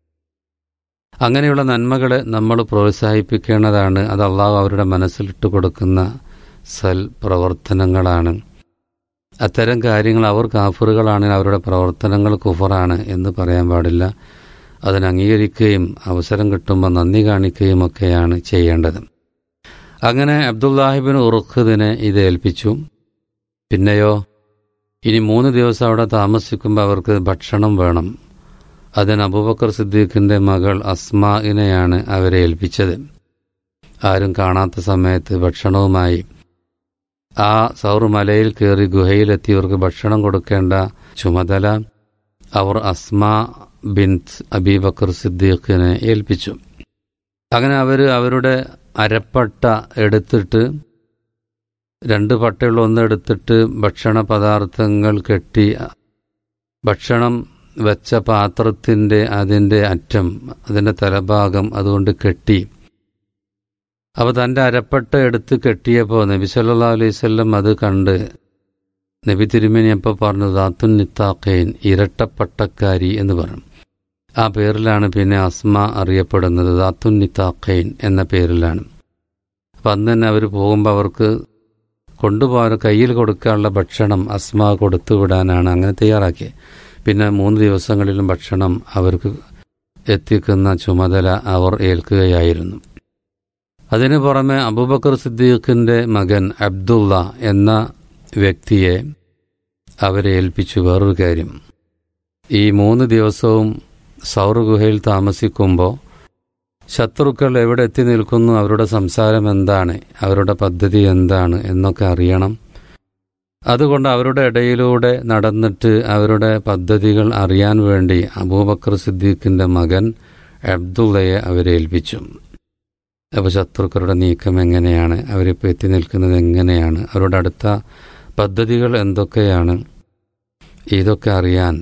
Speaker 6: അങ്ങനെയുള്ള നന്മകളെ നമ്മൾ പ്രോത്സാഹിപ്പിക്കേണ്ടതാണ് അത് അള്ളാഹു അവരുടെ മനസ്സിലിട്ട് കൊടുക്കുന്ന സൽ പ്രവർത്തനങ്ങളാണ് അത്തരം കാര്യങ്ങൾ അവർ കാഫറുകളാണെങ്കിൽ അവരുടെ പ്രവർത്തനങ്ങൾ കുഫറാണ് എന്ന് പറയാൻ പാടില്ല അതിന് അംഗീകരിക്കുകയും അവസരം കിട്ടുമ്പോൾ നന്ദി കാണിക്കുകയും ഒക്കെയാണ് ചെയ്യേണ്ടത് അങ്ങനെ അബ്ദുല്ലാഹിബിൻ ഉറുഖദിനെ ഇത് ഏൽപ്പിച്ചു പിന്നെയോ ഇനി മൂന്ന് ദിവസം അവിടെ താമസിക്കുമ്പോൾ അവർക്ക് ഭക്ഷണം വേണം അതിന് അബൂബക്കർ സിദ്ദീഖിന്റെ മകൾ അസ്മാഇനെയാണ് അവരെ ഏൽപ്പിച്ചത് ആരും കാണാത്ത സമയത്ത് ഭക്ഷണവുമായി ആ സൗർ മലയിൽ കയറി ഗുഹയിലെത്തിയവർക്ക് ഭക്ഷണം കൊടുക്കേണ്ട ചുമതല അവർ അസ്മാ ബിൻ അബീബക്കർ സിദ്ദീഖിനെ ഏൽപ്പിച്ചു അങ്ങനെ അവർ അവരുടെ അരപ്പട്ട എടുത്തിട്ട് രണ്ട് പട്ടയുള്ള ഒന്നെടുത്തിട്ട് ഭക്ഷണ പദാർത്ഥങ്ങൾ കെട്ടി ഭക്ഷണം വെച്ച പാത്രത്തിൻ്റെ അതിൻ്റെ അറ്റം അതിൻ്റെ തലഭാഗം അതുകൊണ്ട് കെട്ടി അപ്പോൾ തൻ്റെ അരപ്പട്ട എടുത്ത് കെട്ടിയപ്പോൾ നബി സല്ലാ അലൈവല്ലം അത് കണ്ട് നബി തിരുമേനി അപ്പോൾ പറഞ്ഞു ദാത്തുൻ നിത്താഖൈൻ ഇരട്ടപ്പട്ടക്കാരി എന്ന് പറഞ്ഞു ആ പേരിലാണ് പിന്നെ അസ്മ അറിയപ്പെടുന്നത് ദാത്തുൻ നിത്താഖൈൻ എന്ന പേരിലാണ് അപ്പം അന്ന് തന്നെ അവർ പോകുമ്പോൾ അവർക്ക് കൊണ്ടുപോകാൻ കയ്യിൽ കൊടുക്കാനുള്ള ഭക്ഷണം അസ്മ കൊടുത്തു വിടാനാണ് അങ്ങനെ തയ്യാറാക്കിയത് പിന്നെ മൂന്ന് ദിവസങ്ങളിലും ഭക്ഷണം അവർക്ക് എത്തിക്കുന്ന ചുമതല അവർ ഏൽക്കുകയായിരുന്നു അതിനു പുറമെ അബൂബക്കർ സിദ്ദീഖിൻ്റെ മകൻ അബ്ദുള്ള എന്ന വ്യക്തിയെ അവരെ ഏൽപ്പിച്ചു വേറൊരു കാര്യം ഈ മൂന്ന് ദിവസവും സൗർ ഗുഹയിൽ താമസിക്കുമ്പോൾ ശത്രുക്കൾ എവിടെ എത്തി നിൽക്കുന്നു അവരുടെ സംസാരം എന്താണ് അവരുടെ പദ്ധതി എന്താണ് എന്നൊക്കെ അറിയണം അതുകൊണ്ട് അവരുടെ ഇടയിലൂടെ നടന്നിട്ട് അവരുടെ പദ്ധതികൾ അറിയാൻ വേണ്ടി അബൂബക്കർ സിദ്ദീഖിൻ്റെ മകൻ അബ്ദുള്ളയെ അവരെ ഏൽപ്പിച്ചു അപ്പോൾ ശത്രുക്കളുടെ നീക്കം എങ്ങനെയാണ് അവരിപ്പോൾ എത്തി നിൽക്കുന്നത് എങ്ങനെയാണ് അവരുടെ അടുത്ത പദ്ധതികൾ എന്തൊക്കെയാണ് ഇതൊക്കെ അറിയാൻ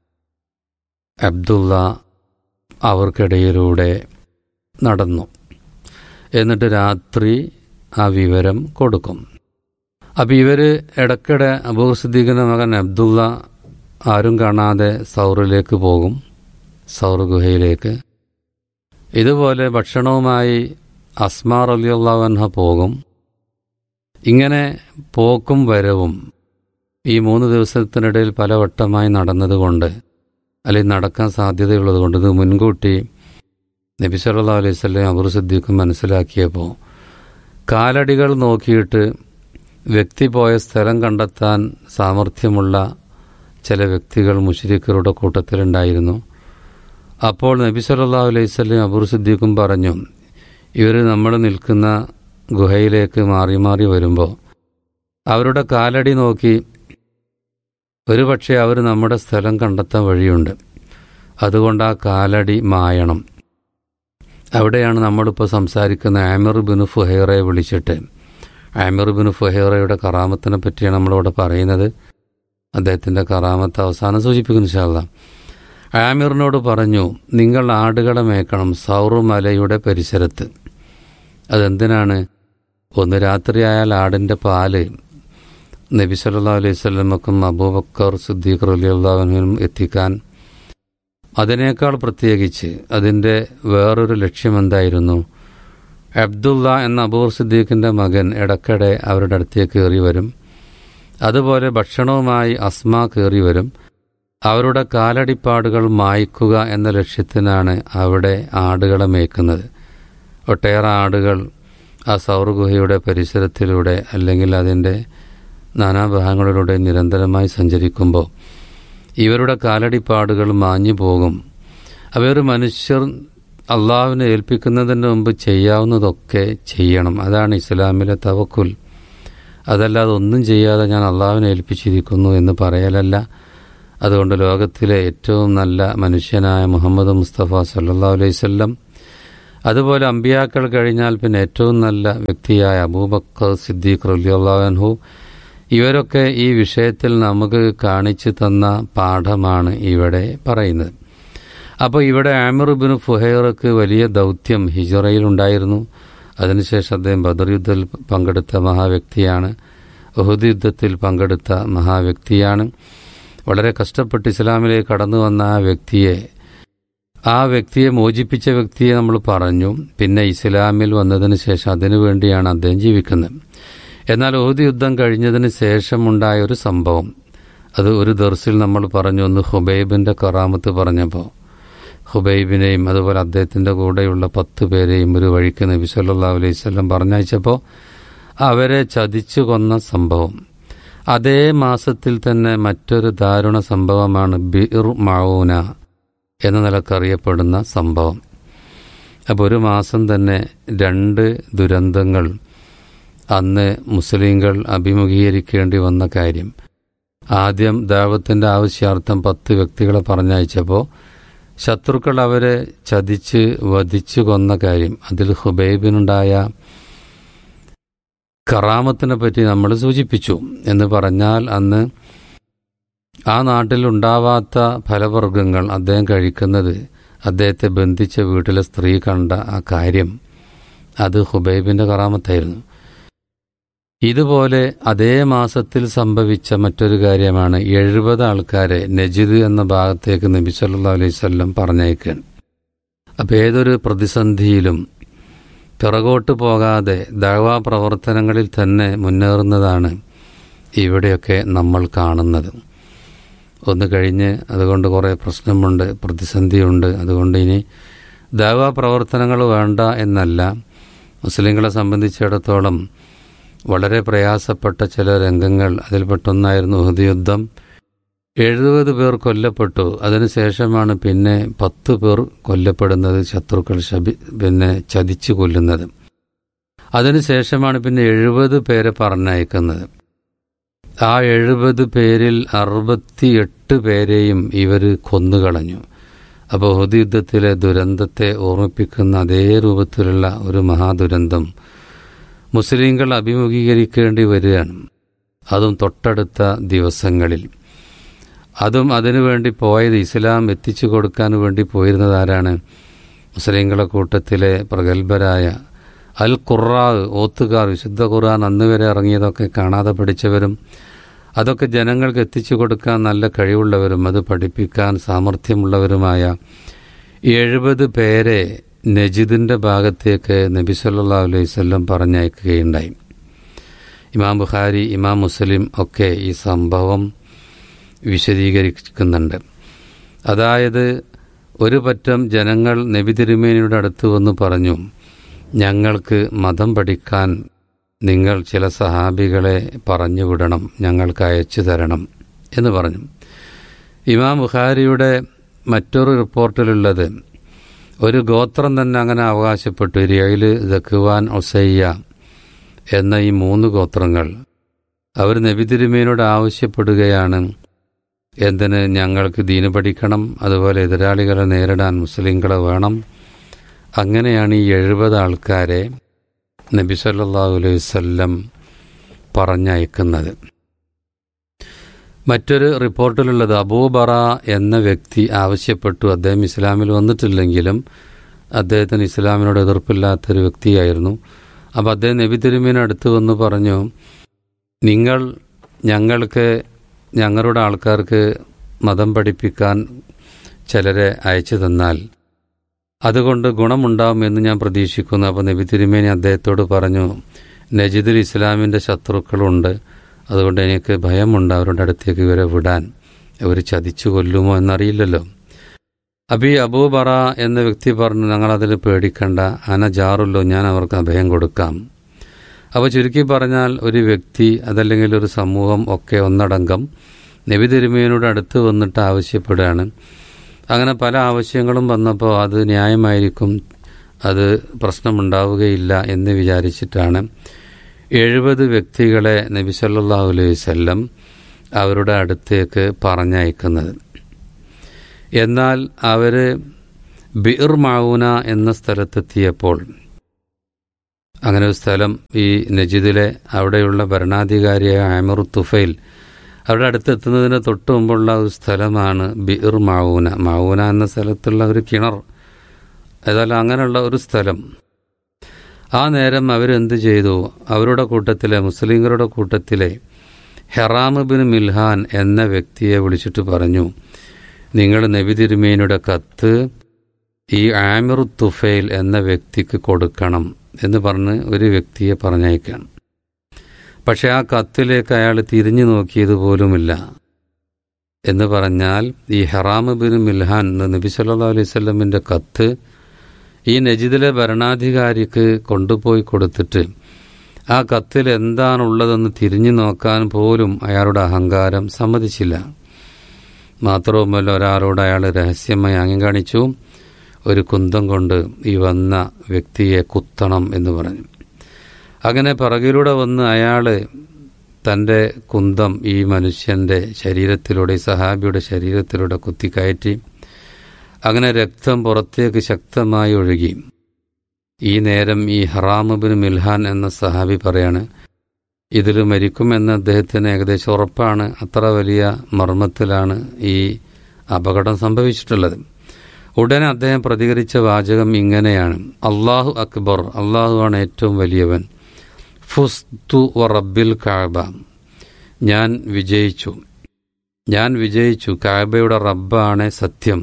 Speaker 6: അബ്ദുള്ള അവർക്കിടയിലൂടെ നടന്നു എന്നിട്ട് രാത്രി ആ വിവരം കൊടുക്കും അപ്പം ഇവർ ഇടയ്ക്കിടെ അബൂ സിദ്ദീഖിൻ്റെ മകൻ അബ്ദുള്ള ആരും കാണാതെ സൗറിലേക്ക് പോകും സൗർ ഗുഹയിലേക്ക് ഇതുപോലെ ഭക്ഷണവുമായി അസ്മാർ അലിയുള്ളവൻഹ പോകും ഇങ്ങനെ പോക്കും വരവും ഈ മൂന്ന് ദിവസത്തിനിടയിൽ പലവട്ടമായി നടന്നതുകൊണ്ട് അല്ലെങ്കിൽ നടക്കാൻ സാധ്യതയുള്ളതുകൊണ്ട് ഇത് മുൻകൂട്ടി നബി സല്ലാ അലൈഹി സ്വല്ലം അബൂർ സിദ്ദീഖും മനസ്സിലാക്കിയപ്പോൾ കാലടികൾ നോക്കിയിട്ട് വ്യക്തി പോയ സ്ഥലം കണ്ടെത്താൻ സാമർഥ്യമുള്ള ചില വ്യക്തികൾ മുഷരിക്കറുടെ കൂട്ടത്തിലുണ്ടായിരുന്നു അപ്പോൾ നബി സല്ലാ അലൈഹി സ്വല്ലം അബൂർ സിദ്ദീഖും പറഞ്ഞു ഇവർ നമ്മൾ നിൽക്കുന്ന ഗുഹയിലേക്ക് മാറി മാറി വരുമ്പോൾ അവരുടെ കാലടി നോക്കി ഒരുപക്ഷെ അവർ നമ്മുടെ സ്ഥലം കണ്ടെത്താൻ വഴിയുണ്ട് അതുകൊണ്ട് ആ കാലടി മായണം അവിടെയാണ് നമ്മളിപ്പോൾ സംസാരിക്കുന്ന ആമിർ ബിനു ഫുഹൈറയെ വിളിച്ചിട്ട് ആമിർ ബിനു ഫുഹൈറയുടെ കറാമത്തിനെ പറ്റിയാണ് നമ്മളിവിടെ പറയുന്നത് അദ്ദേഹത്തിൻ്റെ കറാമത്ത് അവസാനം സൂചിപ്പിക്കുന്നു ശാല ആമിറിനോട് പറഞ്ഞു നിങ്ങൾ ആടുകളെ മേക്കണം സൗറു മലയുടെ പരിസരത്ത് അതെന്തിനാണ് ഒന്ന് രാത്രിയായാൽ ആടിൻ്റെ പാല് നബി സല്ലാ അലൈഹി സ്വലമക്കും അബൂബക്കർ സിദ്ദീഖ് അലി അള്ളാഹുനും എത്തിക്കാൻ അതിനേക്കാൾ പ്രത്യേകിച്ച് അതിൻ്റെ വേറൊരു ലക്ഷ്യം എന്തായിരുന്നു അബ്ദുള്ള എന്ന അബൂർ സിദ്ദീഖിൻ്റെ മകൻ ഇടയ്ക്കിടെ അവരുടെ അടുത്തേക്ക് കയറി വരും അതുപോലെ ഭക്ഷണവുമായി അസ്മ കയറി വരും അവരുടെ കാലടിപ്പാടുകൾ മായ്ക്കുക എന്ന ലക്ഷ്യത്തിനാണ് അവിടെ ആടുകളെ മേയ്ക്കുന്നത് ഒട്ടേറെ ആടുകൾ ആ സൗർഗുഹയുടെ പരിസരത്തിലൂടെ അല്ലെങ്കിൽ അതിൻ്റെ നാനാഭാഗങ്ങളിലൂടെ നിരന്തരമായി സഞ്ചരിക്കുമ്പോൾ ഇവരുടെ കാലടിപ്പാടുകൾ മാഞ്ഞു പോകും അവർ മനുഷ്യർ അള്ളാഹുവിനെ ഏൽപ്പിക്കുന്നതിന് മുമ്പ് ചെയ്യാവുന്നതൊക്കെ ചെയ്യണം അതാണ് ഇസ്ലാമിലെ തവക്കുൽ അതല്ലാതെ ഒന്നും ചെയ്യാതെ ഞാൻ അള്ളാഹുവിനെ ഏൽപ്പിച്ചിരിക്കുന്നു എന്ന് പറയലല്ല അതുകൊണ്ട് ലോകത്തിലെ ഏറ്റവും നല്ല മനുഷ്യനായ മുഹമ്മദ് മുസ്തഫ സല്ലാ അലൈവല്ലം അതുപോലെ അമ്പിയാക്കൾ കഴിഞ്ഞാൽ പിന്നെ ഏറ്റവും നല്ല വ്യക്തിയായ അബൂബക്കർ സിദ്ദീഖ് റലിയുള്ളാഹു ഇവരൊക്കെ ഈ വിഷയത്തിൽ നമുക്ക് കാണിച്ചു തന്ന പാഠമാണ് ഇവിടെ പറയുന്നത് അപ്പോൾ ഇവിടെ ആമിറുബിൻ ഫുഹൈറക്ക് വലിയ ദൗത്യം ഹിജറയിൽ ഉണ്ടായിരുന്നു അതിനുശേഷം അദ്ദേഹം ബദർ യുദ്ധത്തിൽ പങ്കെടുത്ത മഹാവ്യക്തിയാണ് ഉഹുദ് യുദ്ധത്തിൽ പങ്കെടുത്ത മഹാവ്യക്തിയാണ് വളരെ കഷ്ടപ്പെട്ട് ഇസ്ലാമിലേക്ക് കടന്നു വന്ന ആ വ്യക്തിയെ ആ വ്യക്തിയെ മോചിപ്പിച്ച വ്യക്തിയെ നമ്മൾ പറഞ്ഞു പിന്നെ ഇസ്ലാമിൽ വന്നതിന് ശേഷം അതിനു വേണ്ടിയാണ് അദ്ദേഹം ജീവിക്കുന്നത് എന്നാൽ ഉഹുദ് യുദ്ധം കഴിഞ്ഞതിന് ശേഷമുണ്ടായ ഒരു സംഭവം അത് ഒരു ദർസിൽ നമ്മൾ പറഞ്ഞു ഒന്ന് ഹുബൈബിന്റെ കറാമത്ത് പറഞ്ഞപ്പോൾ ഹുബൈബിനെയും അതുപോലെ അദ്ദേഹത്തിന്റെ കൂടെയുള്ള പത്ത് പേരെയും ഒരു വഴിക്ക് നബി സല്ലാ അലൈഹി സ്വല്ലം പറഞ്ഞയച്ചപ്പോൾ അവരെ ചതിച്ചു കൊന്ന സംഭവം അതേ മാസത്തിൽ തന്നെ മറ്റൊരു ദാരുണ സംഭവമാണ് ബിർ മൗന എന്ന നിലക്കറിയപ്പെടുന്ന സംഭവം അപ്പോൾ ഒരു മാസം തന്നെ രണ്ട് ദുരന്തങ്ങൾ അന്ന് മുസ്ലിങ്ങൾ അഭിമുഖീകരിക്കേണ്ടി വന്ന കാര്യം ആദ്യം ദൈവത്തിൻ്റെ ആവശ്യാർത്ഥം പത്ത് വ്യക്തികളെ പറഞ്ഞയച്ചപ്പോൾ ശത്രുക്കൾ അവരെ ചതിച്ച് വധിച്ചു കൊന്ന കാര്യം അതിൽ ഹുബൈബിനുണ്ടായ കറാമത്തിനെ പറ്റി നമ്മൾ സൂചിപ്പിച്ചു എന്ന് പറഞ്ഞാൽ അന്ന് ആ നാട്ടിൽ ഉണ്ടാവാത്ത ഫലവർഗങ്ങൾ അദ്ദേഹം കഴിക്കുന്നത് അദ്ദേഹത്തെ ബന്ധിച്ച വീട്ടിലെ സ്ത്രീ കണ്ട ആ കാര്യം അത് ഹുബൈബിന്റെ കറാമത്തായിരുന്നു ഇതുപോലെ അതേ മാസത്തിൽ സംഭവിച്ച മറ്റൊരു കാര്യമാണ് എഴുപത് ആൾക്കാരെ നജിദ് എന്ന ഭാഗത്തേക്ക് നബി സല്ലാ അലൈഹി സ്വല്ലം പറഞ്ഞയക്കുകയാണ് അപ്പം ഏതൊരു പ്രതിസന്ധിയിലും പിറകോട്ട് പോകാതെ ദഴവാ പ്രവർത്തനങ്ങളിൽ തന്നെ മുന്നേറുന്നതാണ് ഇവിടെയൊക്കെ നമ്മൾ കാണുന്നത് ഒന്ന് കഴിഞ്ഞ് അതുകൊണ്ട് കുറേ പ്രശ്നമുണ്ട് പ്രതിസന്ധിയുണ്ട് അതുകൊണ്ട് ഇനി ദൈവാ പ്രവർത്തനങ്ങൾ വേണ്ട എന്നല്ല മുസ്ലിങ്ങളെ സംബന്ധിച്ചിടത്തോളം വളരെ പ്രയാസപ്പെട്ട ചില രംഗങ്ങൾ അതിൽപ്പെട്ടൊന്നായിരുന്നു ഉഹദ് യുദ്ധം എഴുപത് പേർ കൊല്ലപ്പെട്ടു അതിനുശേഷമാണ് പിന്നെ പത്ത് പേർ കൊല്ലപ്പെടുന്നത് ശത്രുക്കൾ ശബി പിന്നെ ചതിച്ചു കൊല്ലുന്നത് അതിനുശേഷമാണ് പിന്നെ എഴുപത് പേരെ പറഞ്ഞയക്കുന്നത് ആ എഴുപത് പേരിൽ അറുപത്തിയെട്ട് പേരെയും ഇവർ കൊന്നുകളഞ്ഞു അപ്പോൾ ഉഹദ് യുദ്ധത്തിലെ ദുരന്തത്തെ ഓർമ്മിപ്പിക്കുന്ന അതേ രൂപത്തിലുള്ള ഒരു മഹാദുരന്തം മുസ്ലിങ്ങൾ അഭിമുഖീകരിക്കേണ്ടി വരികയാണ് അതും തൊട്ടടുത്ത ദിവസങ്ങളിൽ അതും അതിനുവേണ്ടി പോയത് ഇസ്ലാം എത്തിച്ചു കൊടുക്കാൻ വേണ്ടി പോയിരുന്നത് ആരാണ് മുസ്ലിങ്ങളെ കൂട്ടത്തിലെ പ്രഗത്ഭരായ അൽ ഖുറാ ഓത്തുകാർ വിശുദ്ധ ഖുർആൻ അന്ന് വരെ ഇറങ്ങിയതൊക്കെ കാണാതെ പഠിച്ചവരും അതൊക്കെ ജനങ്ങൾക്ക് എത്തിച്ചു കൊടുക്കാൻ നല്ല കഴിവുള്ളവരും അത് പഠിപ്പിക്കാൻ സാമർഥ്യമുള്ളവരുമായ എഴുപത് പേരെ നജിദിന്റെ ഭാഗത്തേക്ക് നബി സല്ലാ അലൈഹി സ്വല്ലം പറഞ്ഞയക്കുകയുണ്ടായി ഇമാം ബുഖാരി ഇമാം മുസ്ലിം ഒക്കെ ഈ സംഭവം വിശദീകരിക്കുന്നുണ്ട് അതായത് ഒരു പറ്റം ജനങ്ങൾ നബി തിരുമേനിയുടെ അടുത്ത് വന്ന് പറഞ്ഞു ഞങ്ങൾക്ക് മതം പഠിക്കാൻ നിങ്ങൾ ചില സഹാബികളെ പറഞ്ഞു വിടണം ഞങ്ങൾക്ക് അയച്ചു തരണം എന്ന് പറഞ്ഞു ഇമാം ബുഖാരിയുടെ മറ്റൊരു റിപ്പോർട്ടിലുള്ളത് ഒരു ഗോത്രം തന്നെ അങ്ങനെ അവകാശപ്പെട്ടു റിയയിൽ ദക്കുവാൻ ഒസയ്യ എന്ന ഈ മൂന്ന് ഗോത്രങ്ങൾ അവർ നബി തിരുമേനോട് ആവശ്യപ്പെടുകയാണ് എന്തിന് ഞങ്ങൾക്ക് ദീന് പഠിക്കണം അതുപോലെ എതിരാളികളെ നേരിടാൻ മുസ്ലിങ്ങളെ വേണം അങ്ങനെയാണ് ഈ എഴുപത് ആൾക്കാരെ നബി സല്ലാഹു അലൈഹി വല്ലം പറഞ്ഞയക്കുന്നത് മറ്റൊരു റിപ്പോർട്ടിലുള്ളത് അബൂബറ എന്ന വ്യക്തി ആവശ്യപ്പെട്ടു അദ്ദേഹം ഇസ്ലാമിൽ വന്നിട്ടില്ലെങ്കിലും അദ്ദേഹത്തിന് ഇസ്ലാമിനോട് എതിർപ്പില്ലാത്തൊരു വ്യക്തിയായിരുന്നു അപ്പോൾ അദ്ദേഹം നബി തിരുമീനടുത്ത് വന്ന് പറഞ്ഞു നിങ്ങൾ ഞങ്ങൾക്ക് ഞങ്ങളുടെ ആൾക്കാർക്ക് മതം പഠിപ്പിക്കാൻ ചിലരെ അയച്ചു തന്നാൽ അതുകൊണ്ട് ഗുണമുണ്ടാവുമെന്ന് ഞാൻ പ്രതീക്ഷിക്കുന്നു അപ്പോൾ നബി തിരുമേനി അദ്ദേഹത്തോട് പറഞ്ഞു നജിദുൽ ഇസ്ലാമിൻ്റെ ശത്രുക്കളുണ്ട് അതുകൊണ്ട് എനിക്ക് ഭയമുണ്ട് അവരുടെ അടുത്തേക്ക് ഇവരെ വിടാൻ ഇവർ ചതിച്ചു കൊല്ലുമോ എന്നറിയില്ലല്ലോ അബി അബൂബറ എന്ന വ്യക്തി പറഞ്ഞു ഞങ്ങളതിൽ പേടിക്കണ്ട അന ജാറുല്ലോ ഞാൻ അവർക്ക് അഭയം കൊടുക്കാം അപ്പോൾ ചുരുക്കി പറഞ്ഞാൽ ഒരു വ്യക്തി അതല്ലെങ്കിൽ ഒരു സമൂഹം ഒക്കെ ഒന്നടങ്കം നബി തിരുമേനോട് അടുത്ത് വന്നിട്ട് ആവശ്യപ്പെടുകയാണ് അങ്ങനെ പല ആവശ്യങ്ങളും വന്നപ്പോൾ അത് ന്യായമായിരിക്കും അത് പ്രശ്നമുണ്ടാവുകയില്ല എന്ന് വിചാരിച്ചിട്ടാണ് എഴുപത് വ്യക്തികളെ നബി സല്ലാഹു അലൈഹി വല്ലം അവരുടെ അടുത്തേക്ക് പറഞ്ഞയക്കുന്നത് എന്നാൽ അവർ ബിർ മൗന എന്ന സ്ഥലത്തെത്തിയപ്പോൾ അങ്ങനെ ഒരു സ്ഥലം ഈ നജിദിലെ അവിടെയുള്ള ഭരണാധികാരിയായ ആമർ തുഫൈൽ അവിടെ അടുത്തെത്തുന്നതിന് തൊട്ട് മുമ്പുള്ള ഒരു സ്ഥലമാണ് ബിർ മൗന മൗന എന്ന സ്ഥലത്തുള്ള ഒരു കിണർ ഏതായാലും അങ്ങനെയുള്ള ഒരു സ്ഥലം ആ നേരം അവരെന്ത് ചെയ്തു അവരുടെ കൂട്ടത്തിലെ മുസ്ലിങ്ങളുടെ കൂട്ടത്തിലെ ഹെറാം ബിൻ മിൽഹാൻ എന്ന വ്യക്തിയെ വിളിച്ചിട്ട് പറഞ്ഞു നിങ്ങൾ നബി തിരുമേനിയുടെ കത്ത് ഈ ആമിർ തുഫൈൽ എന്ന വ്യക്തിക്ക് കൊടുക്കണം എന്ന് പറഞ്ഞ് ഒരു വ്യക്തിയെ പറഞ്ഞയക്കണം പക്ഷെ ആ കത്തിലേക്ക് അയാൾ തിരിഞ്ഞു നോക്കിയത് പോലുമില്ല എന്ന് പറഞ്ഞാൽ ഈ ഹെറാം ബിൻ മിൽഹാൻ എന്ന നബി സല്ലാ അലൈഹി സ്വലമിൻ്റെ കത്ത് ഈ നജിദിലെ ഭരണാധികാരിക്ക് കൊണ്ടുപോയി കൊടുത്തിട്ട് ആ കത്തിൽ എന്താണുള്ളതെന്ന് തിരിഞ്ഞു നോക്കാൻ പോലും അയാളുടെ അഹങ്കാരം സമ്മതിച്ചില്ല മാത്രവുമല്ല ഒരാളോട് അയാൾ രഹസ്യമായി അങ്ങം കാണിച്ചു ഒരു കുന്തം കൊണ്ട് ഈ വന്ന വ്യക്തിയെ കുത്തണം എന്ന് പറഞ്ഞു അങ്ങനെ പിറകിലൂടെ വന്ന് അയാൾ തൻ്റെ കുന്തം ഈ മനുഷ്യൻ്റെ ശരീരത്തിലൂടെ ഈ സഹാബിയുടെ ശരീരത്തിലൂടെ കുത്തിക്കയറ്റി അങ്ങനെ രക്തം പുറത്തേക്ക് ശക്തമായി ഒഴുകി ഈ നേരം ഈ ഹറാമുബിൻ മിൽഹാൻ എന്ന സഹാബി പറയാണ് ഇതിൽ മരിക്കുമെന്ന് അദ്ദേഹത്തിന് ഏകദേശം ഉറപ്പാണ് അത്ര വലിയ മർമ്മത്തിലാണ് ഈ അപകടം സംഭവിച്ചിട്ടുള്ളത് ഉടനെ അദ്ദേഹം പ്രതികരിച്ച വാചകം ഇങ്ങനെയാണ് അള്ളാഹു അക്ബർ അള്ളാഹുവാണ് ഏറ്റവും വലിയവൻ ഫുസ്തു വ റബ്ബിൽ കാബ ഞാൻ വിജയിച്ചു ഞാൻ വിജയിച്ചു കാബയുടെ റബ്ബാണ് സത്യം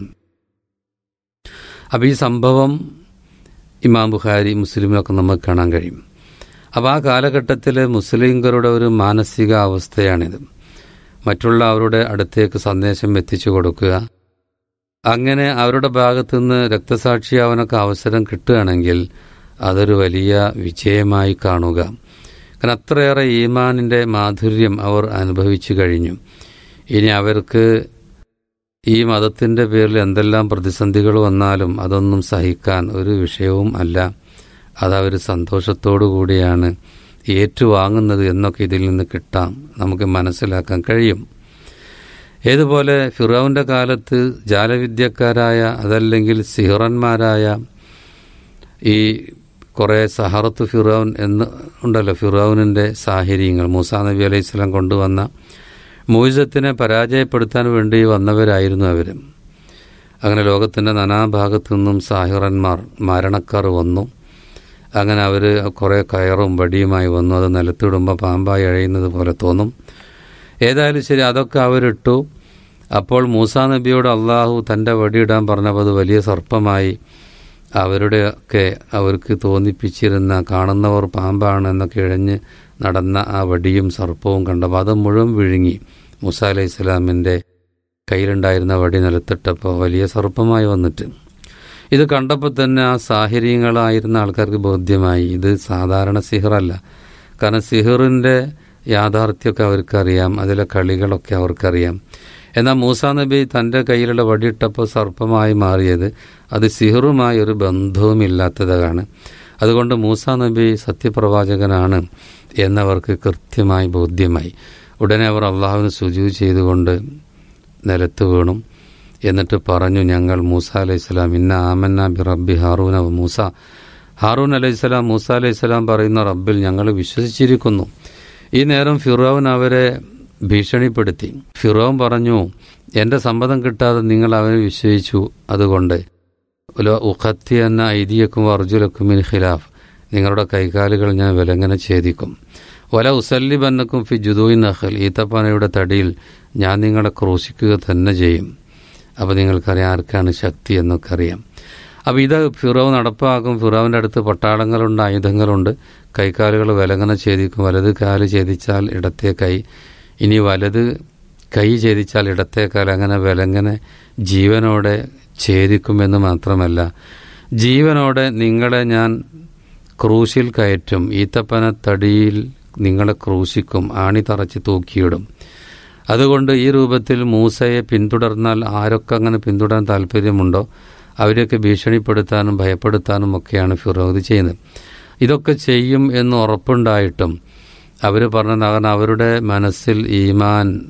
Speaker 6: അപ്പം ഈ സംഭവം ഇമാം ബുഖാരി മുസ്ലിമിലൊക്കെ നമുക്ക് കാണാൻ കഴിയും അപ്പോൾ ആ കാലഘട്ടത്തിൽ മുസ്ലിംകളുടെ ഒരു മാനസിക അവസ്ഥയാണിത് മറ്റുള്ള അവരുടെ അടുത്തേക്ക് സന്ദേശം എത്തിച്ചു കൊടുക്കുക അങ്ങനെ അവരുടെ ഭാഗത്തു നിന്ന് രക്തസാക്ഷിയാവാനൊക്കെ അവസരം കിട്ടുകയാണെങ്കിൽ അതൊരു വലിയ വിജയമായി കാണുക കാരണം അത്രയേറെ ഈമാനിൻ്റെ മാധുര്യം അവർ അനുഭവിച്ചു കഴിഞ്ഞു ഇനി അവർക്ക് ഈ മതത്തിൻ്റെ പേരിൽ എന്തെല്ലാം പ്രതിസന്ധികൾ വന്നാലും അതൊന്നും സഹിക്കാൻ ഒരു വിഷയവും അല്ല അതവർ സന്തോഷത്തോടു കൂടിയാണ് ഏറ്റുവാങ്ങുന്നത് എന്നൊക്കെ ഇതിൽ നിന്ന് കിട്ടാം നമുക്ക് മനസ്സിലാക്കാൻ കഴിയും ഏതുപോലെ ഫിറോവിൻ്റെ കാലത്ത് ജാലവിദ്യക്കാരായ അതല്ലെങ്കിൽ സിഹറന്മാരായ ഈ കുറേ സഹറത്ത് ഫിറോൻ എന്ന് ഉണ്ടല്ലോ ഫിറോവിനിൻ്റെ സാഹചര്യങ്ങൾ മൂസാ നബി അലൈഹി സ്വലാം കൊണ്ടുവന്ന മോയിസത്തിനെ പരാജയപ്പെടുത്താൻ വേണ്ടി വന്നവരായിരുന്നു അവർ അങ്ങനെ ലോകത്തിൻ്റെ നാനാഭാഗത്തു നിന്നും സാഹിറന്മാർ മാരണക്കാർ വന്നു അങ്ങനെ അവർ കുറേ കയറും വടിയുമായി വന്നു അത് നിലത്തിടുമ്പോൾ പാമ്പായി അഴയുന്നത് പോലെ തോന്നും ഏതായാലും ശരി അതൊക്കെ അവരിട്ടു അപ്പോൾ മൂസാ നബിയോട് അള്ളാഹു തൻ്റെ വടിയിടാൻ പറഞ്ഞപ്പോൾ അത് വലിയ സർപ്പമായി അവരുടെയൊക്കെ അവർക്ക് തോന്നിപ്പിച്ചിരുന്ന കാണുന്നവർ പാമ്പാണ് എന്നൊക്കെ ഇഴഞ്ഞ് നടന്ന ആ വടിയും സർപ്പവും കണ്ടപ്പോൾ അത് മുഴുവൻ വിഴുങ്ങി മൂസ അലൈഹി സ്വലാമിൻ്റെ കയ്യിലുണ്ടായിരുന്ന വടി നിലത്തിട്ടപ്പോൾ വലിയ സർപ്പമായി വന്നിട്ട് ഇത് കണ്ടപ്പോൾ തന്നെ ആ സാഹചര്യങ്ങളായിരുന്ന ആൾക്കാർക്ക് ബോധ്യമായി ഇത് സാധാരണ സിഹറല്ല കാരണം സിഹറിൻ്റെ യാഥാർത്ഥ്യമൊക്കെ അവർക്കറിയാം അതിലെ കളികളൊക്കെ അവർക്കറിയാം എന്നാൽ മൂസാ നബി തൻ്റെ കയ്യിലുള്ള വടിയിട്ടപ്പോൾ സർപ്പമായി മാറിയത് അത് സിഹറുമായി ഒരു ബന്ധവുമില്ലാത്തതാണ് അതുകൊണ്ട് മൂസാ നബി സത്യപ്രവാചകനാണ് എന്നവർക്ക് കൃത്യമായി ബോധ്യമായി ഉടനെ അവർ അള്ളാഹുവിന് സുജു ചെയ്തുകൊണ്ട് നിലത്ത് വീണു എന്നിട്ട് പറഞ്ഞു ഞങ്ങൾ മൂസ അലൈഹി സ്വലാം ഇന്ന ആമന്ന ബി റബ്ബി ഹാറൂന വ മൂസ ഹാറൂൻ അലൈഹി സ്വലാം മൂസ അലൈഹി സ്വലാം പറയുന്ന റബ്ബിൽ ഞങ്ങൾ വിശ്വസിച്ചിരിക്കുന്നു ഈ നേരം ഫിറോവൻ അവരെ ഭീഷണിപ്പെടുത്തി ഫിറോവൻ പറഞ്ഞു എൻ്റെ സമ്മതം കിട്ടാതെ നിങ്ങൾ അവനെ വിശ്വസിച്ചു അതുകൊണ്ട് ഉഖത്തി എന്ന ഐതിയക്കും അർജുലക്കും മിൻ ഖിലാഫ് നിങ്ങളുടെ കൈകാലുകൾ ഞാൻ വിലങ്ങനെ ഛേദിക്കും വല ഉസല്ലിബന്നക്കും ഫി ജുദൂയിൻ നഖൽ ഈത്തപ്പനയുടെ തടിയിൽ ഞാൻ നിങ്ങളെ ക്രൂശിക്കുക തന്നെ ചെയ്യും അപ്പോൾ നിങ്ങൾക്കറിയാം ആർക്കാണ് ശക്തി എന്നൊക്കെ അറിയാം അപ്പോൾ ഇത് ഫിറോവ് നടപ്പാക്കും ഫിറോവിൻ്റെ അടുത്ത് പട്ടാളങ്ങളുണ്ട് ആയുധങ്ങളുണ്ട് കൈക്കാലുകൾ വിലങ്ങനെ ഛേദിക്കും വലത് കാല് ഛേദിച്ചാൽ ഇടത്തെ കൈ ഇനി വലത് കൈ ഛേദിച്ചാൽ ഇടത്തെ കാല് അങ്ങനെ വിലങ്ങനെ ജീവനോടെ ഛേദിക്കുമെന്ന് മാത്രമല്ല ജീവനോടെ നിങ്ങളെ ഞാൻ ക്രൂശിൽ കയറ്റും ഈത്തപ്പന തടിയിൽ നിങ്ങളെ ക്രൂശിക്കും ആണി തറച്ച് തൂക്കിയിടും അതുകൊണ്ട് ഈ രൂപത്തിൽ മൂസയെ പിന്തുടർന്നാൽ ആരൊക്കെ അങ്ങനെ പിന്തുടരാൻ താല്പര്യമുണ്ടോ അവരെയൊക്കെ ഭീഷണിപ്പെടുത്താനും ഭയപ്പെടുത്താനും ഒക്കെയാണ് ഫിറോദ് ചെയ്യുന്നത് ഇതൊക്കെ ചെയ്യും എന്ന് ഉറപ്പുണ്ടായിട്ടും അവർ പറഞ്ഞത് കാരണം അവരുടെ മനസ്സിൽ ഈമാൻ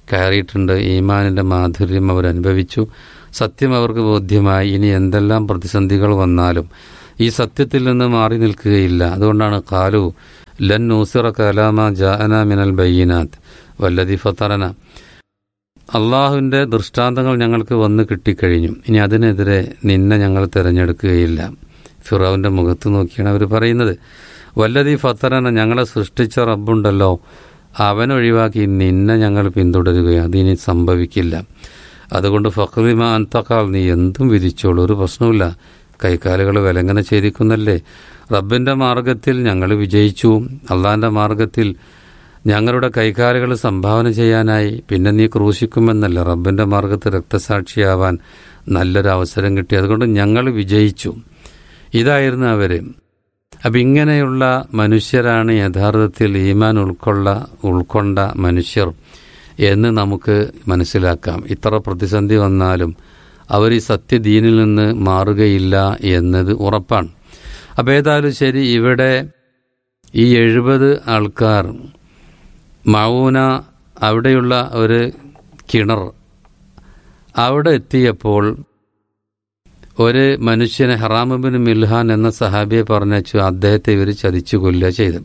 Speaker 6: കയറിയിട്ടുണ്ട് ഈമാനിൻ്റെ മാധുര്യം അവർ അനുഭവിച്ചു സത്യം അവർക്ക് ബോധ്യമായി ഇനി എന്തെല്ലാം പ്രതിസന്ധികൾ വന്നാലും ഈ സത്യത്തിൽ നിന്ന് മാറി നിൽക്കുകയില്ല അതുകൊണ്ടാണ് കാലു ലൻ നൂസിറ കലാമ ജാഅന മിനൽ ബയ്യനാത്ത് വല്ലതി ഫത്തറന അള്ളാഹുവിൻ്റെ ദൃഷ്ടാന്തങ്ങൾ ഞങ്ങൾക്ക് വന്ന് കിട്ടിക്കഴിഞ്ഞു ഇനി അതിനെതിരെ നിന്നെ ഞങ്ങൾ തിരഞ്ഞെടുക്കുകയില്ല ഫിറാവിൻ്റെ മുഖത്ത് നോക്കിയാണ് അവർ പറയുന്നത് വല്ലതി ഫത്തറന ഞങ്ങളെ സൃഷ്ടിച്ച റബ്ബുണ്ടല്ലോ അവൻ ഒഴിവാക്കി നിന്നെ ഞങ്ങൾ പിന്തുടരുകയാണ് അതിനി സംഭവിക്കില്ല അതുകൊണ്ട് ഫക്രിമ അന്തക്കാൾ നീ എന്തും വിധിച്ചോളൂ ഒരു പ്രശ്നവുമില്ല കൈക്കാലുകൾ വിലങ്ങനെ ഛേദിക്കുന്നല്ലേ റബ്ബിൻ്റെ മാർഗത്തിൽ ഞങ്ങൾ വിജയിച്ചു അള്ളാഹിൻ്റെ മാർഗത്തിൽ ഞങ്ങളുടെ കൈകാലുകൾ സംഭാവന ചെയ്യാനായി പിന്നെ നീ ക്രൂശിക്കുമെന്നല്ല റബ്ബിൻ്റെ മാർഗത്തിൽ രക്തസാക്ഷിയാവാൻ നല്ലൊരു അവസരം കിട്ടി അതുകൊണ്ട് ഞങ്ങൾ വിജയിച്ചു ഇതായിരുന്നു അവർ അപ്പം ഇങ്ങനെയുള്ള മനുഷ്യരാണ് യഥാർത്ഥത്തിൽ ഈമാൻ ഉൾക്കൊള്ള ഉൾക്കൊണ്ട മനുഷ്യർ എന്ന് നമുക്ക് മനസ്സിലാക്കാം ഇത്ര പ്രതിസന്ധി വന്നാലും അവർ ഈ സത്യദീനിൽ നിന്ന് മാറുകയില്ല എന്നത് ഉറപ്പാണ് അപ്പോൾ ഏതായാലും ശരി ഇവിടെ ഈ എഴുപത് ആൾക്കാർ മൗന അവിടെയുള്ള ഒരു കിണർ അവിടെ എത്തിയപ്പോൾ ഒരു മനുഷ്യനെ ഹറാമുബിൻ മിൽഹാൻ എന്ന സഹാബിയെ പറഞ്ഞു അദ്ദേഹത്തെ ഇവർ ചതിച്ചു കൊല്ലുക ചെയ്തു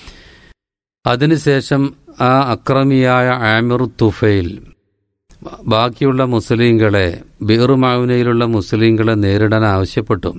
Speaker 6: അതിനുശേഷം ആ അക്രമിയായ ആമിർ തുഫൈൽ ബാക്കിയുള്ള മുസ്ലിങ്ങളെ ബീറുമാവിനയിലുള്ള മുസ്ലിങ്ങളെ നേരിടാൻ ആവശ്യപ്പെട്ടു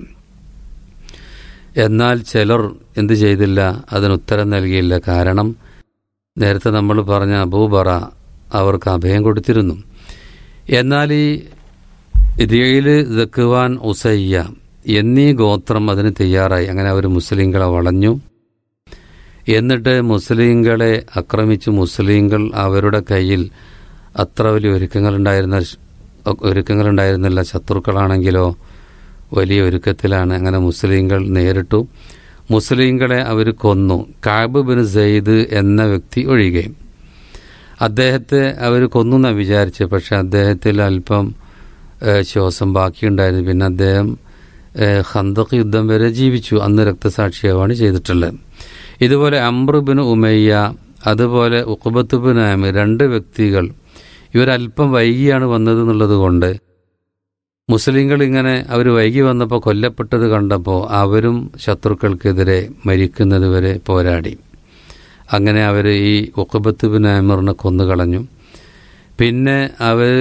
Speaker 6: എന്നാൽ ചിലർ എന്തു ചെയ്തില്ല അതിന് ഉത്തരം നൽകിയില്ല കാരണം നേരത്തെ നമ്മൾ പറഞ്ഞ അബൂബറ അവർക്ക് അഭയം കൊടുത്തിരുന്നു എന്നാൽ ഈ ഇതില് ദക്കുവാൻ ഉസയ്യ എന്നീ ഗോത്രം അതിന് തയ്യാറായി അങ്ങനെ അവർ മുസ്ലിങ്ങളെ വളഞ്ഞു എന്നിട്ട് മുസ്ലിങ്ങളെ ആക്രമിച്ച് മുസ്ലിങ്ങൾ അവരുടെ കയ്യിൽ അത്ര വലിയ ഒരുക്കങ്ങളുണ്ടായിരുന്ന ഒരുക്കങ്ങളുണ്ടായിരുന്നില്ല ശത്രുക്കളാണെങ്കിലോ വലിയ ഒരുക്കത്തിലാണ് അങ്ങനെ മുസ്ലിങ്ങൾ നേരിട്ടു മുസ്ലിങ്ങളെ അവർ കൊന്നു കാബ് ബിൻ സെയ്ദ് എന്ന വ്യക്തി ഒഴികെ അദ്ദേഹത്തെ അവർ കൊന്നു എന്നാണ് വിചാരിച്ചത് പക്ഷെ അദ്ദേഹത്തിൽ അല്പം ശ്വാസം ബാക്കിയുണ്ടായിരുന്നു പിന്നെ അദ്ദേഹം ഹന്തക് യുദ്ധം വരെ ജീവിച്ചു അന്ന് രക്തസാക്ഷിയാവാണ് ചെയ്തിട്ടുള്ളത് ഇതുപോലെ അമ്രുബിൻ ഉമയ്യ അതുപോലെ ഉഖബത്ത് ബിൻ ആമിർ രണ്ട് വ്യക്തികൾ ഇവരല്പം വൈകിയാണ് വന്നത് എന്നുള്ളത് കൊണ്ട് മുസ്ലിങ്ങൾ ഇങ്ങനെ അവർ വൈകി വന്നപ്പോൾ കൊല്ലപ്പെട്ടത് കണ്ടപ്പോൾ അവരും ശത്രുക്കൾക്കെതിരെ മരിക്കുന്നത് വരെ പോരാടി അങ്ങനെ അവർ ഈ ഉഖബത്ത് ബിൻ ആമിറിനെ കൊന്നുകളഞ്ഞു പിന്നെ അവർ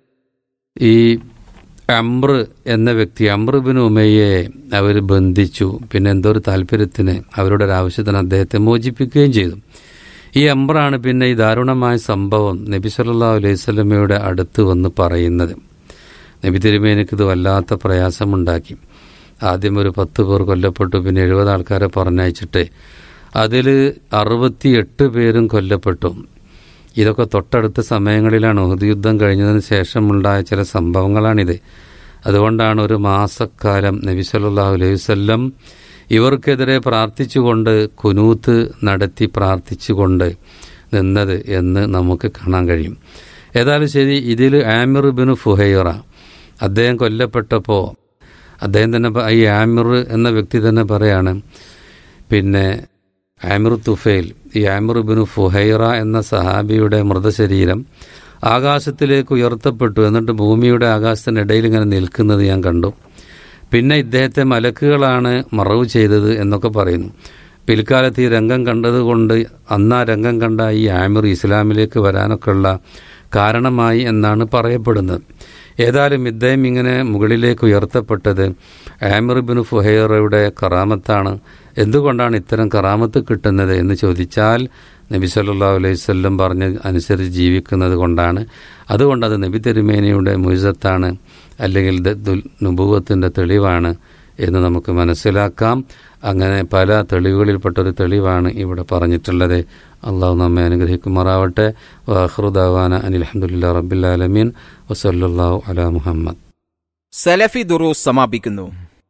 Speaker 6: ഈ അമ്ര എന്ന വ്യക്തി അമ്ര ബിൻ ഉമയ്യയെ അവർ ബന്ധിച്ചു പിന്നെ എന്തോ ഒരു താല്പര്യത്തിന് അവരുടെ ഒരു ആവശ്യത്തിന് അദ്ദേഹത്തെ മോചിപ്പിക്കുകയും ചെയ്തു ഈ അമ്രാണ് പിന്നെ ഈ ദാരുണമായ സംഭവം നബി സല്ലാ അലൈഹി സ്വലമയുടെ അടുത്ത് വന്ന് പറയുന്നത് നബി തിരുമേനിക്ക് ഇത് വല്ലാത്ത പ്രയാസമുണ്ടാക്കി ആദ്യം ഒരു പത്ത് പേർ കൊല്ലപ്പെട്ടു പിന്നെ എഴുപത് ആൾക്കാരെ പറഞ്ഞയച്ചിട്ട് അതിൽ അറുപത്തിയെട്ട് പേരും കൊല്ലപ്പെട്ടു ഇതൊക്കെ തൊട്ടടുത്ത സമയങ്ങളിലാണ് ഉഹദ് യുദ്ധം കഴിഞ്ഞതിന് ശേഷമുണ്ടായ ചില സംഭവങ്ങളാണിത് അതുകൊണ്ടാണ് ഒരു മാസക്കാലം നബി സല്ലാഹു അലൈഹി വല്ലം ഇവർക്കെതിരെ പ്രാർത്ഥിച്ചുകൊണ്ട് കുനൂത്ത് നടത്തി പ്രാർത്ഥിച്ചുകൊണ്ട് നിന്നത് എന്ന് നമുക്ക് കാണാൻ കഴിയും ഏതായാലും ശരി ഇതിൽ ആമിർ ബിൻ ഫുഹൈറ അദ്ദേഹം കൊല്ലപ്പെട്ടപ്പോൾ അദ്ദേഹം തന്നെ ഈ ആമിർ എന്ന വ്യക്തി തന്നെ പറയാണ് പിന്നെ ആമിർ തുഫൈൽ ഈ ആമിർ ബിൻ ഫുഹൈറ എന്ന സഹാബിയുടെ മൃതശരീരം ആകാശത്തിലേക്ക് ഉയർത്തപ്പെട്ടു എന്നിട്ട് ഭൂമിയുടെ ആകാശത്തിനിടയിൽ ഇങ്ങനെ നിൽക്കുന്നത് ഞാൻ കണ്ടു പിന്നെ ഇദ്ദേഹത്തെ മലക്കുകളാണ് മറവ് ചെയ്തത് എന്നൊക്കെ പറയുന്നു പിൽക്കാലത്ത് ഈ രംഗം കണ്ടതുകൊണ്ട് അന്ന് ആ രംഗം കണ്ട ഈ ആമിർ ഇസ്ലാമിലേക്ക് വരാനൊക്കെയുള്ള കാരണമായി എന്നാണ് പറയപ്പെടുന്നത് ഏതായാലും ഇദ്ദേഹം ഇങ്ങനെ മുകളിലേക്ക് ഉയർത്തപ്പെട്ടത് ആമിർ ബിൻ ഫുഹൈറയുടെ കറാമത്താണ് എന്തുകൊണ്ടാണ് ഇത്തരം കറാമത്ത് കിട്ടുന്നത് എന്ന് ചോദിച്ചാൽ നബി സല്ലാ അലൈഹി സ്വല്ലം പറഞ്ഞ് അനുസരിച്ച് ജീവിക്കുന്നത് കൊണ്ടാണ് അതുകൊണ്ട് അത് നബി തിരുമേനിയുടെ മുഴുസത്താണ് അല്ലെങ്കിൽ നുപൂവത്തിൻ്റെ തെളിവാണ് എന്ന് നമുക്ക് മനസ്സിലാക്കാം അങ്ങനെ പല തെളിവുകളിൽപ്പെട്ടൊരു തെളിവാണ് ഇവിടെ പറഞ്ഞിട്ടുള്ളത് അള്ളാഹു നമ്മെ അനുഗ്രഹിക്കുമാറാവട്ടെ വാഹ്റുദാവാന അനിൽഹമുല്ലാ റബ്ബിലാലമീൻ വസല്ലാഹു അല മുഹമ്മദ്
Speaker 5: സലഫി ദുറൂസ് സമാപിക്കുന്നു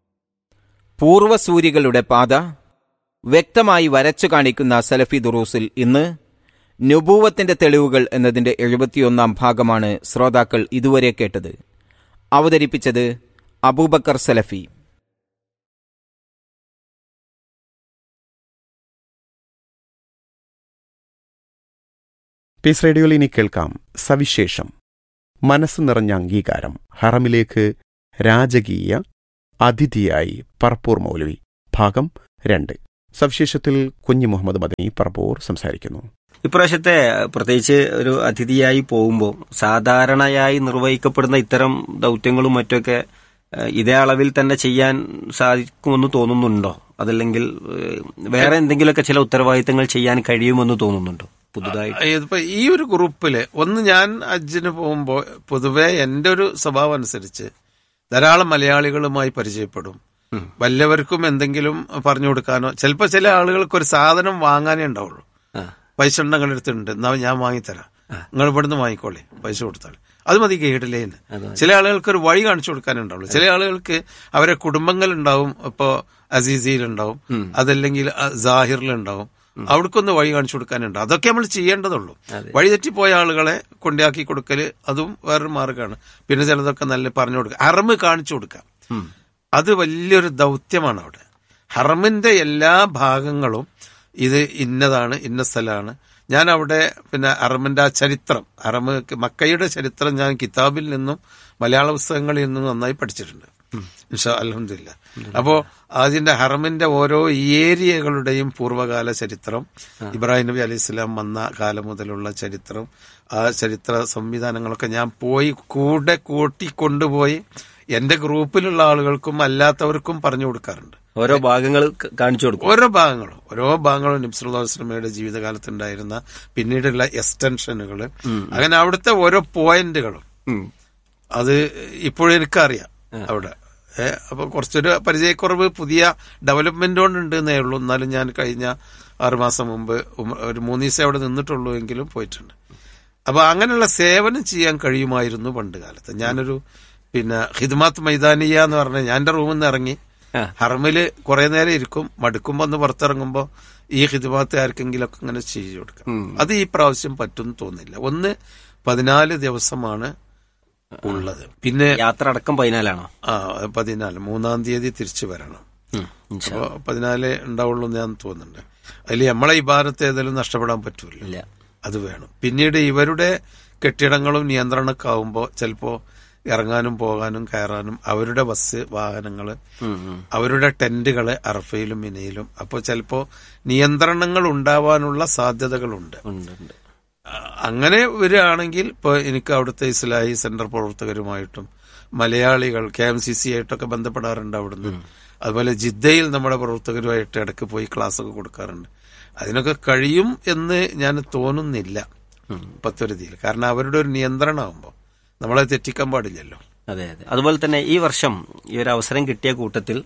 Speaker 5: പൂർവസൂരികളുടെ പാത വ്യക്തമായി വരച്ചു കാണിക്കുന്ന സലഫി ദുറൂസിൽ ഇന്ന് നുബൂവത്തിന്റെ തെളിവുകൾ എന്നതിന്റെ എഴുപത്തിയൊന്നാം ഭാഗമാണ് ശ്രോതാക്കൾ ഇതുവരെ കേട്ടത് അവതരിപ്പിച്ചത് അബൂബക്കർ സലഫി
Speaker 3: പീസ് റേഡിയോയിൽ ഇനി കേൾക്കാം സവിശേഷം മനസ്സ് നിറഞ്ഞ അംഗീകാരം ഹറമിലേക്ക് രാജകീയ അതിഥിയായി പറപ്പൂർ മൗലവി ഭാഗം രണ്ട് സവിശേഷത്തിൽ കുഞ്ഞു മുഹമ്മദ് മദനി പറപ്പൂർ സംസാരിക്കുന്നു
Speaker 7: ഇപ്രാവശ്യത്തെ പ്രത്യേകിച്ച് ഒരു അതിഥിയായി പോകുമ്പോൾ സാധാരണയായി നിർവഹിക്കപ്പെടുന്ന ഇത്തരം ദൗത്യങ്ങളും മറ്റൊക്കെ ഏഹ്, ഇതേ അളവിൽ തന്നെ ചെയ്യാൻ സാധിക്കുമെന്ന് തോന്നുന്നുണ്ടോ അതല്ലെങ്കിൽ ഏഹ്, വേറെ എന്തെങ്കിലുമൊക്കെ ചില ഉത്തരവാദിത്തങ്ങൾ ചെയ്യാൻ കഴിയുമെന്ന് തോന്നുന്നുണ്ടോ പുതുതായിട്ട്
Speaker 8: ഇതിപ്പോ ഈ ഒരു ഗ്രൂപ്പില് ഒന്ന് ഞാൻ ഹജ്ജിന് പോകുമ്പോൾ പൊതുവെ എന്റെ ഒരു സ്വഭാവം അനുസരിച്ച് ധാരാളം മലയാളികളുമായി പരിചയപ്പെടും വല്ലവർക്കും എന്തെങ്കിലും പറഞ്ഞു കൊടുക്കാനോ ചിലപ്പോ ചില ആളുകൾക്ക് ഒരു സാധനം വാങ്ങാനേ ഉണ്ടാവുള്ളൂ
Speaker 7: ആ.
Speaker 8: പൈസ ഉണ്ടെങ്കിൽ അടുത്തുണ്ട് എന്നാ ഞാൻ വാങ്ങിത്തരാം നിങ്ങൾ ഇവിടുന്ന് വാങ്ങിക്കോളെ പൈസ കൊടുത്താൽ അത് മതി ഗൈഡിലേന്ന് ചില ആളുകൾക്ക് ഒരു വഴി കാണിച്ചു കൊടുക്കാനുണ്ടാവുള്ളൂ ചില ആളുകൾക്ക് അവരെ കുടുംബങ്ങൾ ഉണ്ടാവും ഇപ്പോ അസീസിയിലുണ്ടാവും അതല്ലെങ്കിൽ ജാഹിറിലുണ്ടാവും അവിടേക്കൊന്ന് വഴി കാണിച്ചു കൊടുക്കാനുണ്ട് അതൊക്കെ നമ്മൾ ചെയ്യേണ്ടതുള്ളൂ വഴി തെറ്റിപ്പോയ ആളുകളെ കൊണ്ടാക്കി കൊടുക്കല് അതും വേറൊരു മാർഗമാണ് പിന്നെ ചിലതൊക്കെ നല്ല പറഞ്ഞു കൊടുക്കുക അറമ് കാണിച്ചു കൊടുക്കാം അത് വലിയൊരു ദൗത്യമാണ് അവിടെ ഹറമിന്റെ എല്ലാ ഭാഗങ്ങളും ഇത് ഇന്നതാണ് ഇന്ന സ്ഥലമാണ് ഞാൻ അവിടെ പിന്നെ അറമിന്റെ ആ ചരിത്രം അറമ് മക്കയുടെ ചരിത്രം ഞാൻ കിതാബിൽ നിന്നും മലയാള പുസ്തകങ്ങളിൽ നിന്നും നന്നായി പഠിച്ചിട്ടുണ്ട് ഇൻഷാ അലഹമില്ല അപ്പോ അതിന്റെ ഹറമിന്റെ ഓരോ ഏരിയകളുടെയും പൂർവ്വകാല ചരിത്രം ഇബ്രാഹിം നബി അലൈഹി സ്വലാം വന്ന കാലം മുതലുള്ള ചരിത്രം ആ ചരിത്ര സംവിധാനങ്ങളൊക്കെ ഞാൻ പോയി കൂടെ കൂട്ടി കൊണ്ടുപോയി എന്റെ ഗ്രൂപ്പിലുള്ള ആളുകൾക്കും അല്ലാത്തവർക്കും പറഞ്ഞു കൊടുക്കാറുണ്ട്
Speaker 7: ഓരോ ഭാഗങ്ങൾ ക- കാണിച്ചു കൊടുക്കും
Speaker 8: ഓരോ ഭാഗങ്ങളും ഓരോ ഭാഗങ്ങളും നബ്സുല്ലാസ്ലമയുടെ ജീവിതകാലത്തുണ്ടായിരുന്ന പിന്നീടുള്ള എക്സ്റ്റൻഷനുകൾ അങ്ങനെ അവിടുത്തെ ഓരോ പോയിന്റുകളും
Speaker 7: ഉം.
Speaker 8: അത് ഇപ്പോഴും എനിക്കറിയാം അവിടെ ഏ, അപ്പൊ കുറച്ചൊരു പരിചയക്കുറവ് പുതിയ ഡെവലപ്മെന്റ് കൊണ്ടുണ്ട് എന്നേ ഉള്ളൂ എന്നാലും ഞാൻ കഴിഞ്ഞ ആറുമാസം മുമ്പ് ഉം- ഒരു മൂന്ന് ദിവസം അവിടെ നിന്നിട്ടുള്ളൂ എങ്കിലും പോയിട്ടുണ്ട് അപ്പൊ അങ്ങനെയുള്ള സേവനം ചെയ്യാൻ കഴിയുമായിരുന്നു പണ്ട് കാലത്ത് ഞാനൊരു പിന്നെ ഹിദ്മാത്ത് മൈതാനിയ എന്ന് പറഞ്ഞ ഞാൻ എന്റെ റൂമിൽ നിന്ന് ഇറങ്ങി
Speaker 7: ആ.
Speaker 8: ഹറമില് കുറെ നേരം ഇരിക്കും മടുക്കുമ്പോ ഒന്ന് പുറത്തിറങ്ങുമ്പോ ഈ ഹിദ്മാത്ത് ആർക്കെങ്കിലും ഒക്കെ അങ്ങനെ ചെയ്തു കൊടുക്കാം അത് ഈ പ്രാവശ്യം പറ്റും തോന്നില്ല ഒന്ന് പതിനാല് ദിവസമാണ് ഉള്ളത് പിന്നെ
Speaker 7: യാത്ര അടക്കം പതിനാലാണോ
Speaker 8: ആ പതിനാല് മൂന്നാം തീയതി തിരിച്ചു വരണം
Speaker 7: ഉം. ഇൻഷാ
Speaker 8: അപ്പൊ പതിനാല് ഉണ്ടാവുള്ളൂ എന്ന് ഞാൻ തോന്നുന്നുണ്ട് അതിൽ നമ്മളെ ഈ ഭാരത്ത് ഏതായാലും നഷ്ടപ്പെടാൻ പറ്റൂല
Speaker 7: ഇല്ല
Speaker 8: അത് വേണം പിന്നീട് ഇവരുടെ കെട്ടിടങ്ങളും നിയന്ത്രണമൊക്കെ ആവുമ്പോൾ ചിലപ്പോ ഇറങ്ങാനും പോകാനും കയറാനും അവരുടെ ബസ് വാഹനങ്ങള്
Speaker 7: ഉം, ഉം.
Speaker 8: അവരുടെ ടെന്റുകള് അറഫയിലും മിനയിലും അപ്പോൾ ചിലപ്പോ നിയന്ത്രണങ്ങൾ ഉണ്ടാവാനുള്ള സാധ്യതകളുണ്ട്
Speaker 7: ഉണ്ട് ഉണ്ട്
Speaker 8: ആ, അങ്ങനെ വരികയാണെങ്കിൽ ഇപ്പൊ എനിക്ക് അവിടുത്തെ ഇസ്ലാഹി സെന്റർ പ്രവർത്തകരുമായിട്ടും മലയാളികൾ കെ എം സി സി ആയിട്ടൊക്കെ ബന്ധപ്പെടാറുണ്ട് അവിടുന്ന് അതുപോലെ ജിദ്ദയിൽ നമ്മുടെ പ്രവർത്തകരുമായിട്ട് ഇടയ്ക്ക് പോയി ക്ലാസ് ഒക്കെ കൊടുക്കാറുണ്ട് അതിനൊക്കെ കഴിയും എന്ന് ഞാൻ തോന്നുന്നില്ല പത്തൊരുതിയിൽ കാരണം അവരുടെ ഒരു നിയന്ത്രണമാകുമ്പോൾ നമ്മളെ തെറ്റിക്കാൻ പാടില്ലല്ലോ
Speaker 7: അതെ അതെ അതുപോലെ തന്നെ ഈ വർഷം ഈ ഒരു അവസരം കിട്ടിയ കൂട്ടത്തിൽ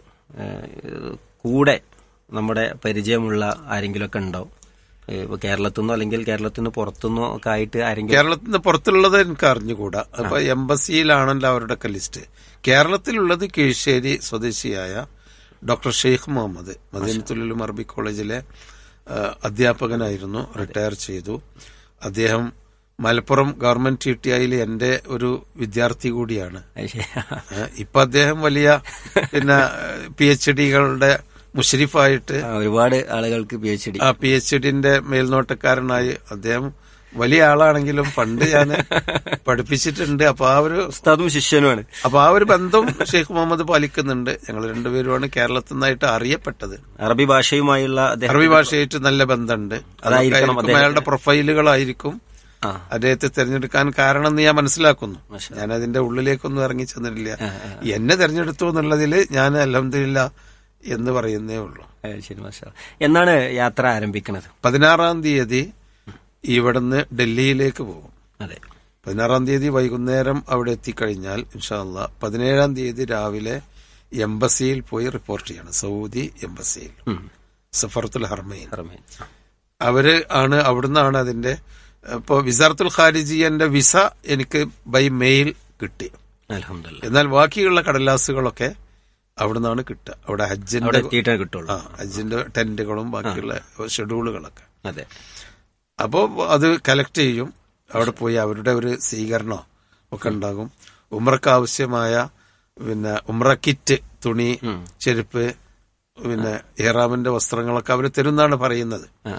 Speaker 7: ഏഹ്, കൂടെ നമ്മുടെ പരിചയമുള്ള ആരെങ്കിലുമൊക്കെ ഉണ്ടാവും ഏഹ്, ഇപ്പൊ കേരളത്തിൽ നിന്നോ അല്ലെങ്കിൽ കേരളത്തിൽ നിന്ന് പുറത്തുനിന്നോ ഒക്കെ ആയിട്ട് ആരെങ്കിലും
Speaker 8: കേരളത്തിൽ നിന്ന് പുറത്തുള്ളത് എനിക്ക് അറിഞ്ഞുകൂടാ അപ്പൊ എംബസിയിലാണല്ലോ അവരുടെയൊക്കെ ലിസ്റ്റ് കേരളത്തിലുള്ളത് കീഴ്ശ്ശേരി സ്വദേശിയായ ഡോക്ടർ ഷെയ്ഖ് മുഹമ്മദ് മദീനത്തുലും അറബി കോളേജിലെ ആ, അധ്യാപകനായിരുന്നു റിട്ടയർ ചെയ്തു അദ്ദേഹം മലപ്പുറം ഗവൺമെന്റ് ടി ടി ഐയിൽ എന്റെ ഒരു വിദ്യാർത്ഥി കൂടിയാണ്
Speaker 7: അത് ശരി.
Speaker 8: ഏ, ഇപ്പൊ അദ്ദേഹം വലിയ പിന്നെ പി എച്ച് ഡികളുടെ മുഷരിഫായിട്ട്
Speaker 7: ആ, ഒരുപാട് ആളുകൾക്ക് പി എച്ച് ഡി
Speaker 8: ആ പി എച്ച് ഡിന്റെ മേൽനോട്ടക്കാരനായി അദ്ദേഹം വലിയ ആളാണെങ്കിലും പണ്ട് ഞാൻ പഠിപ്പിച്ചിട്ടുണ്ട് അപ്പൊ ആ ഒരു
Speaker 7: ഉസ്താദും ശിഷ്യനുമാണ്
Speaker 8: അപ്പൊ ആ ഒരു ബന്ധം ഷെയ്ഖ് മുഹമ്മദ് പാലിക്കുന്നുണ്ട് ഞങ്ങൾ രണ്ടുപേരുമാണ് കേരളത്തിൽ നിന്നായിട്ട് അറിയപ്പെട്ടത്
Speaker 7: അറബി ഭാഷയുമായുള്ള അദ്ദേഹം-
Speaker 8: അറബി ഭാഷയായിട്ട് നല്ല ബന്ധമുണ്ട്
Speaker 7: അതായിരിക്കണം
Speaker 8: അതൊക്കെ ആയിരിക്കും
Speaker 7: അദ്ദേഹത്തിന്.
Speaker 8: അയാളുടെ പ്രൊഫൈലുകളായിരിക്കും
Speaker 7: ആ.
Speaker 8: അദ്ദേഹത്തെ തിരഞ്ഞെടുക്കാൻ കാരണം എന്ന് ഞാൻ മനസ്സിലാക്കുന്നു
Speaker 7: മാഷാ.
Speaker 8: ഞാൻ അതിന്റെ ഉള്ളിലേക്കൊന്നും ഇറങ്ങി ചെന്നിട്ടില്ല എന്നെ തിരഞ്ഞെടുത്തു എന്നുള്ളതിൽ ഞാൻ അലഹമില്ല എന്ന് പറയുന്നേ ഉള്ളൂ
Speaker 7: ആ, ശരി മാഷാ എന്നാണ് യാത്ര ആരംഭിക്കുന്നത്
Speaker 8: പതിനാറാം തീയതി ഇവിടുന്ന് ഡൽഹിയിലേക്ക് പോകും
Speaker 7: അതെ
Speaker 8: പതിനാറാം തീയതി വൈകുന്നേരം അവിടെ എത്തിക്കഴിഞ്ഞാൽ ഇൻഷാല്ല പതിനേഴാം തീയതി രാവിലെ എംബസിയിൽ പോയി റിപ്പോർട്ട് ചെയ്യണം സൗദി എംബസിയിൽ സഫറത്തുൽ ഹർമയിൽ
Speaker 7: ഹറമേൻ.
Speaker 8: അവര് ആണ് അവിടുന്നാണ് അതിന്റെ ഇപ്പോ വിസാർത്തുൽ ഖാരിജിയന്റെ വിസ എനിക്ക് ബൈ മെയിൽ കിട്ടി
Speaker 7: അൽഹംദുലില്ലാ.
Speaker 8: എന്നാൽ ബാക്കിയുള്ള കടലാസുകളൊക്കെ അവിടുന്നാണ് കിട്ടുക അവിടെ
Speaker 7: അവിടെ
Speaker 8: ഹജ്ജിന്റെ
Speaker 7: എത്തിയിട്ടേ കിട്ടുള്ളൂ
Speaker 8: ആ ഹജ്ജിന്റെ ടെന്റുകളും ബാക്കിയുള്ള ഷെഡ്യൂളുകളൊക്കെ
Speaker 7: അതെ
Speaker 8: അപ്പോൾ അത് കലക്ട് ചെയ്യും അവിടെ പോയി അവരുടെ ഒരു സ്വീകരണോ ഒക്കെ ഉണ്ടാകും ഉമ്രക്ക് ആവശ്യമായ പിന്നെ ഉമ്ര കിറ്റ് തുണി ചെരുപ്പ് പിന്നെ ഇഹ്റാമിന്റെ വസ്ത്രങ്ങളൊക്കെ അവർ തരുന്നാണ് പറയുന്നത്
Speaker 7: ആ.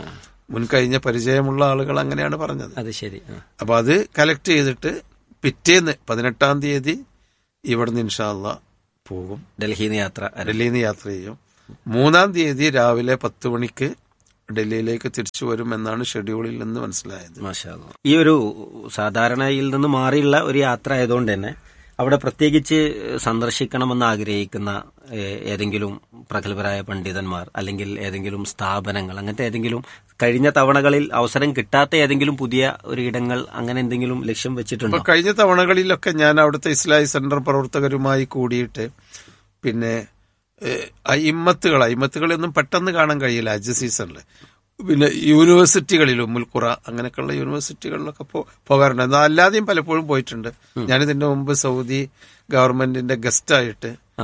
Speaker 8: മുൻകഴിഞ്ഞ പരിചയമുള്ള ആളുകൾ അങ്ങനെയാണ് പറഞ്ഞത്
Speaker 7: അത് ശരി ആ.
Speaker 8: അപ്പൊ അത് കലക്ട് ചെയ്തിട്ട് പിറ്റേന്ന് പതിനെട്ടാം തീയതി ഇവിടുന്ന് ഇൻഷാല്ല പോകും
Speaker 7: ഡൽഹിയിൽ നിന്ന് യാത്ര ആരംഭിക്കും.
Speaker 8: ഡൽഹിയിൽ നിന്ന് യാത്ര ചെയ്യും മൂന്നാം തീയതി രാവിലെ പത്ത് മണിക്ക് ഡൽഹിയിലേക്ക് തിരിച്ചു വരും എന്നാണ് ഷെഡ്യൂളിൽ നിന്ന് മനസ്സിലായത്
Speaker 7: മാഷാ അല്ലാ. ഈ ഒരു സാധാരണയിൽ നിന്ന് മാറിയുള്ള ഒരു യാത്ര ആയതുകൊണ്ട് തന്നെ അവിടെ പ്രത്യേകിച്ച് സന്ദർശിക്കണമെന്ന് ആഗ്രഹിക്കുന്ന ഏ- ഏതെങ്കിലും പ്രഗത്ഭരായ പണ്ഡിതന്മാർ അല്ലെങ്കിൽ ഏതെങ്കിലും സ്ഥാപനങ്ങൾ അങ്ങനത്തെ ഏതെങ്കിലും കഴിഞ്ഞ തവണകളിൽ അവസരം കിട്ടാത്ത ഏതെങ്കിലും പുതിയ ഒരു ഇടങ്ങൾ അങ്ങനെ എന്തെങ്കിലും ലക്ഷ്യം
Speaker 8: ഇപ്പൊ
Speaker 7: വെച്ചിട്ടുണ്ടോ
Speaker 8: കഴിഞ്ഞ തവണകളിലൊക്കെ ഞാൻ അവിടുത്തെ ഇസ്ലാഹി സെന്റർ പ്രവർത്തകരുമായി കൂടിയിട്ട് പിന്നെ ഏഹ്, അയിമ്മത്തുകൾ അയിമ്മത്തുകളൊന്നും പെട്ടെന്ന് കാണാൻ കഴിയില്ല ഹജ്ജ് സീസണിൽ പിന്നെ യൂണിവേഴ്സിറ്റികളിലും മുൽക്കുറ അങ്ങനെയൊക്കെയുള്ള യൂണിവേഴ്സിറ്റികളിലൊക്കെ പോ- പോകാറുണ്ട് എന്നാൽ അല്ലാതെയും പലപ്പോഴും പോയിട്ടുണ്ട് ഞാനിതിന്റെ മുമ്പ് സൗദി ഗവൺമെന്റിന്റെ ഗസ്റ്റായിട്ട്
Speaker 7: ആ.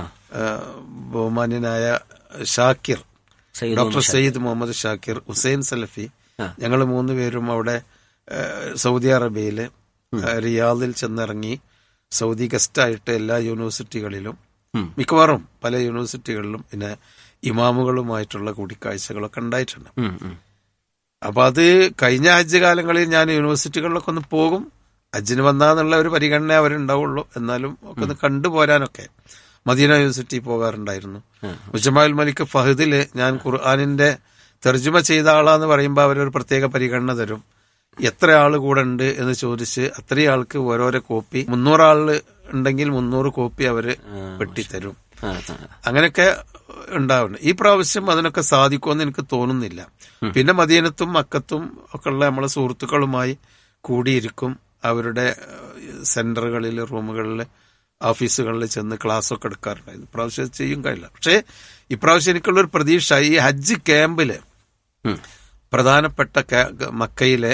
Speaker 8: ബഹുമാന്യനായ Shakir
Speaker 7: Sayyid
Speaker 8: doctor
Speaker 7: Muhammad
Speaker 8: Sayyid Muhammad Shakir Hussain സലഫി
Speaker 7: ആ.
Speaker 8: ഞങ്ങൾ മൂന്ന് പേരും അവിടെ ഏഹ്, സൗദി അറേബ്യയില് ഏഹ്, റിയാദിൽ ചെന്നിറങ്ങി സൗദി ഗസ്റ്റായിട്ട് എല്ലാ യൂണിവേഴ്സിറ്റികളിലും
Speaker 7: ഉം.
Speaker 8: മിക്കവാറും പല യൂണിവേഴ്സിറ്റികളിലും പിന്നെ ഇമാമുകളുമായിട്ടുള്ള കൂടിക്കാഴ്ചകളൊക്കെ ഉണ്ടായിട്ടുണ്ട്
Speaker 7: ഉം, ഉം.
Speaker 8: അപ്പൊ അത് കഴിഞ്ഞ ഹജ്ജ് കാലങ്ങളിൽ ഞാൻ യൂണിവേഴ്സിറ്റികളിലൊക്കെ ഒന്ന് പോകും ഹജ്ജിന് വന്നാന്നുള്ള ഒരു പരിഗണന അവരുണ്ടാവുള്ളൂ എന്നാലും ഒക്കെ ഒന്ന് കണ്ടുപോരാനൊക്കെ മദീന യൂണിവേഴ്സിറ്റി പോകാറുണ്ടായിരുന്നു ഉജമാൽ മലിക് ഫഹദില് ഞാൻ ഖുർആാനിന്റെ തർജ്ജമ ചെയ്ത ആളാന്ന് പറയുമ്പോൾ അവരൊരു പ്രത്യേക പരിഗണന തരും എത്ര ആള് കൂടെ ഉണ്ട് എന്ന് ചോദിച്ച് അത്രയും ആൾക്ക് ഓരോരോ കോപ്പി മുന്നൂറ് ആള് ഉണ്ടെങ്കിൽ മുന്നൂറ് കോപ്പി അവര് വെട്ടിത്തരും
Speaker 7: ആ, ആ.
Speaker 8: അങ്ങനെയൊക്കെ ഉണ്ടാവുന്നുണ്ട് ഈ പ്രാവശ്യം അതിനൊക്കെ സാധിക്കുമെന്ന് എനിക്ക് തോന്നുന്നില്ല പിന്നെ മദീനത്തും മക്കത്തും ഒക്കെ ഉള്ള നമ്മളെ സുഹൃത്തുക്കളുമായി കൂടിയിരിക്കും അവരുടെ ഏഹ്, സെന്ററുകളിൽ റൂമുകളിൽ ഓഫീസുകളിൽ ചെന്ന് ക്ലാസ് ഒക്കെ എടുക്കാറുണ്ടായിരുന്നു ഇപ്രാവശ്യം ചെയ്യും കഴിയില്ല പക്ഷേ ഇപ്രാവശ്യം എനിക്കുള്ള ഒരു പ്രതീക്ഷ ഈ ഹജ്ജ് ക്യാമ്പില്
Speaker 7: ഉം.
Speaker 8: പ്രധാനപ്പെട്ട ക്യാ- മക്കയിലെ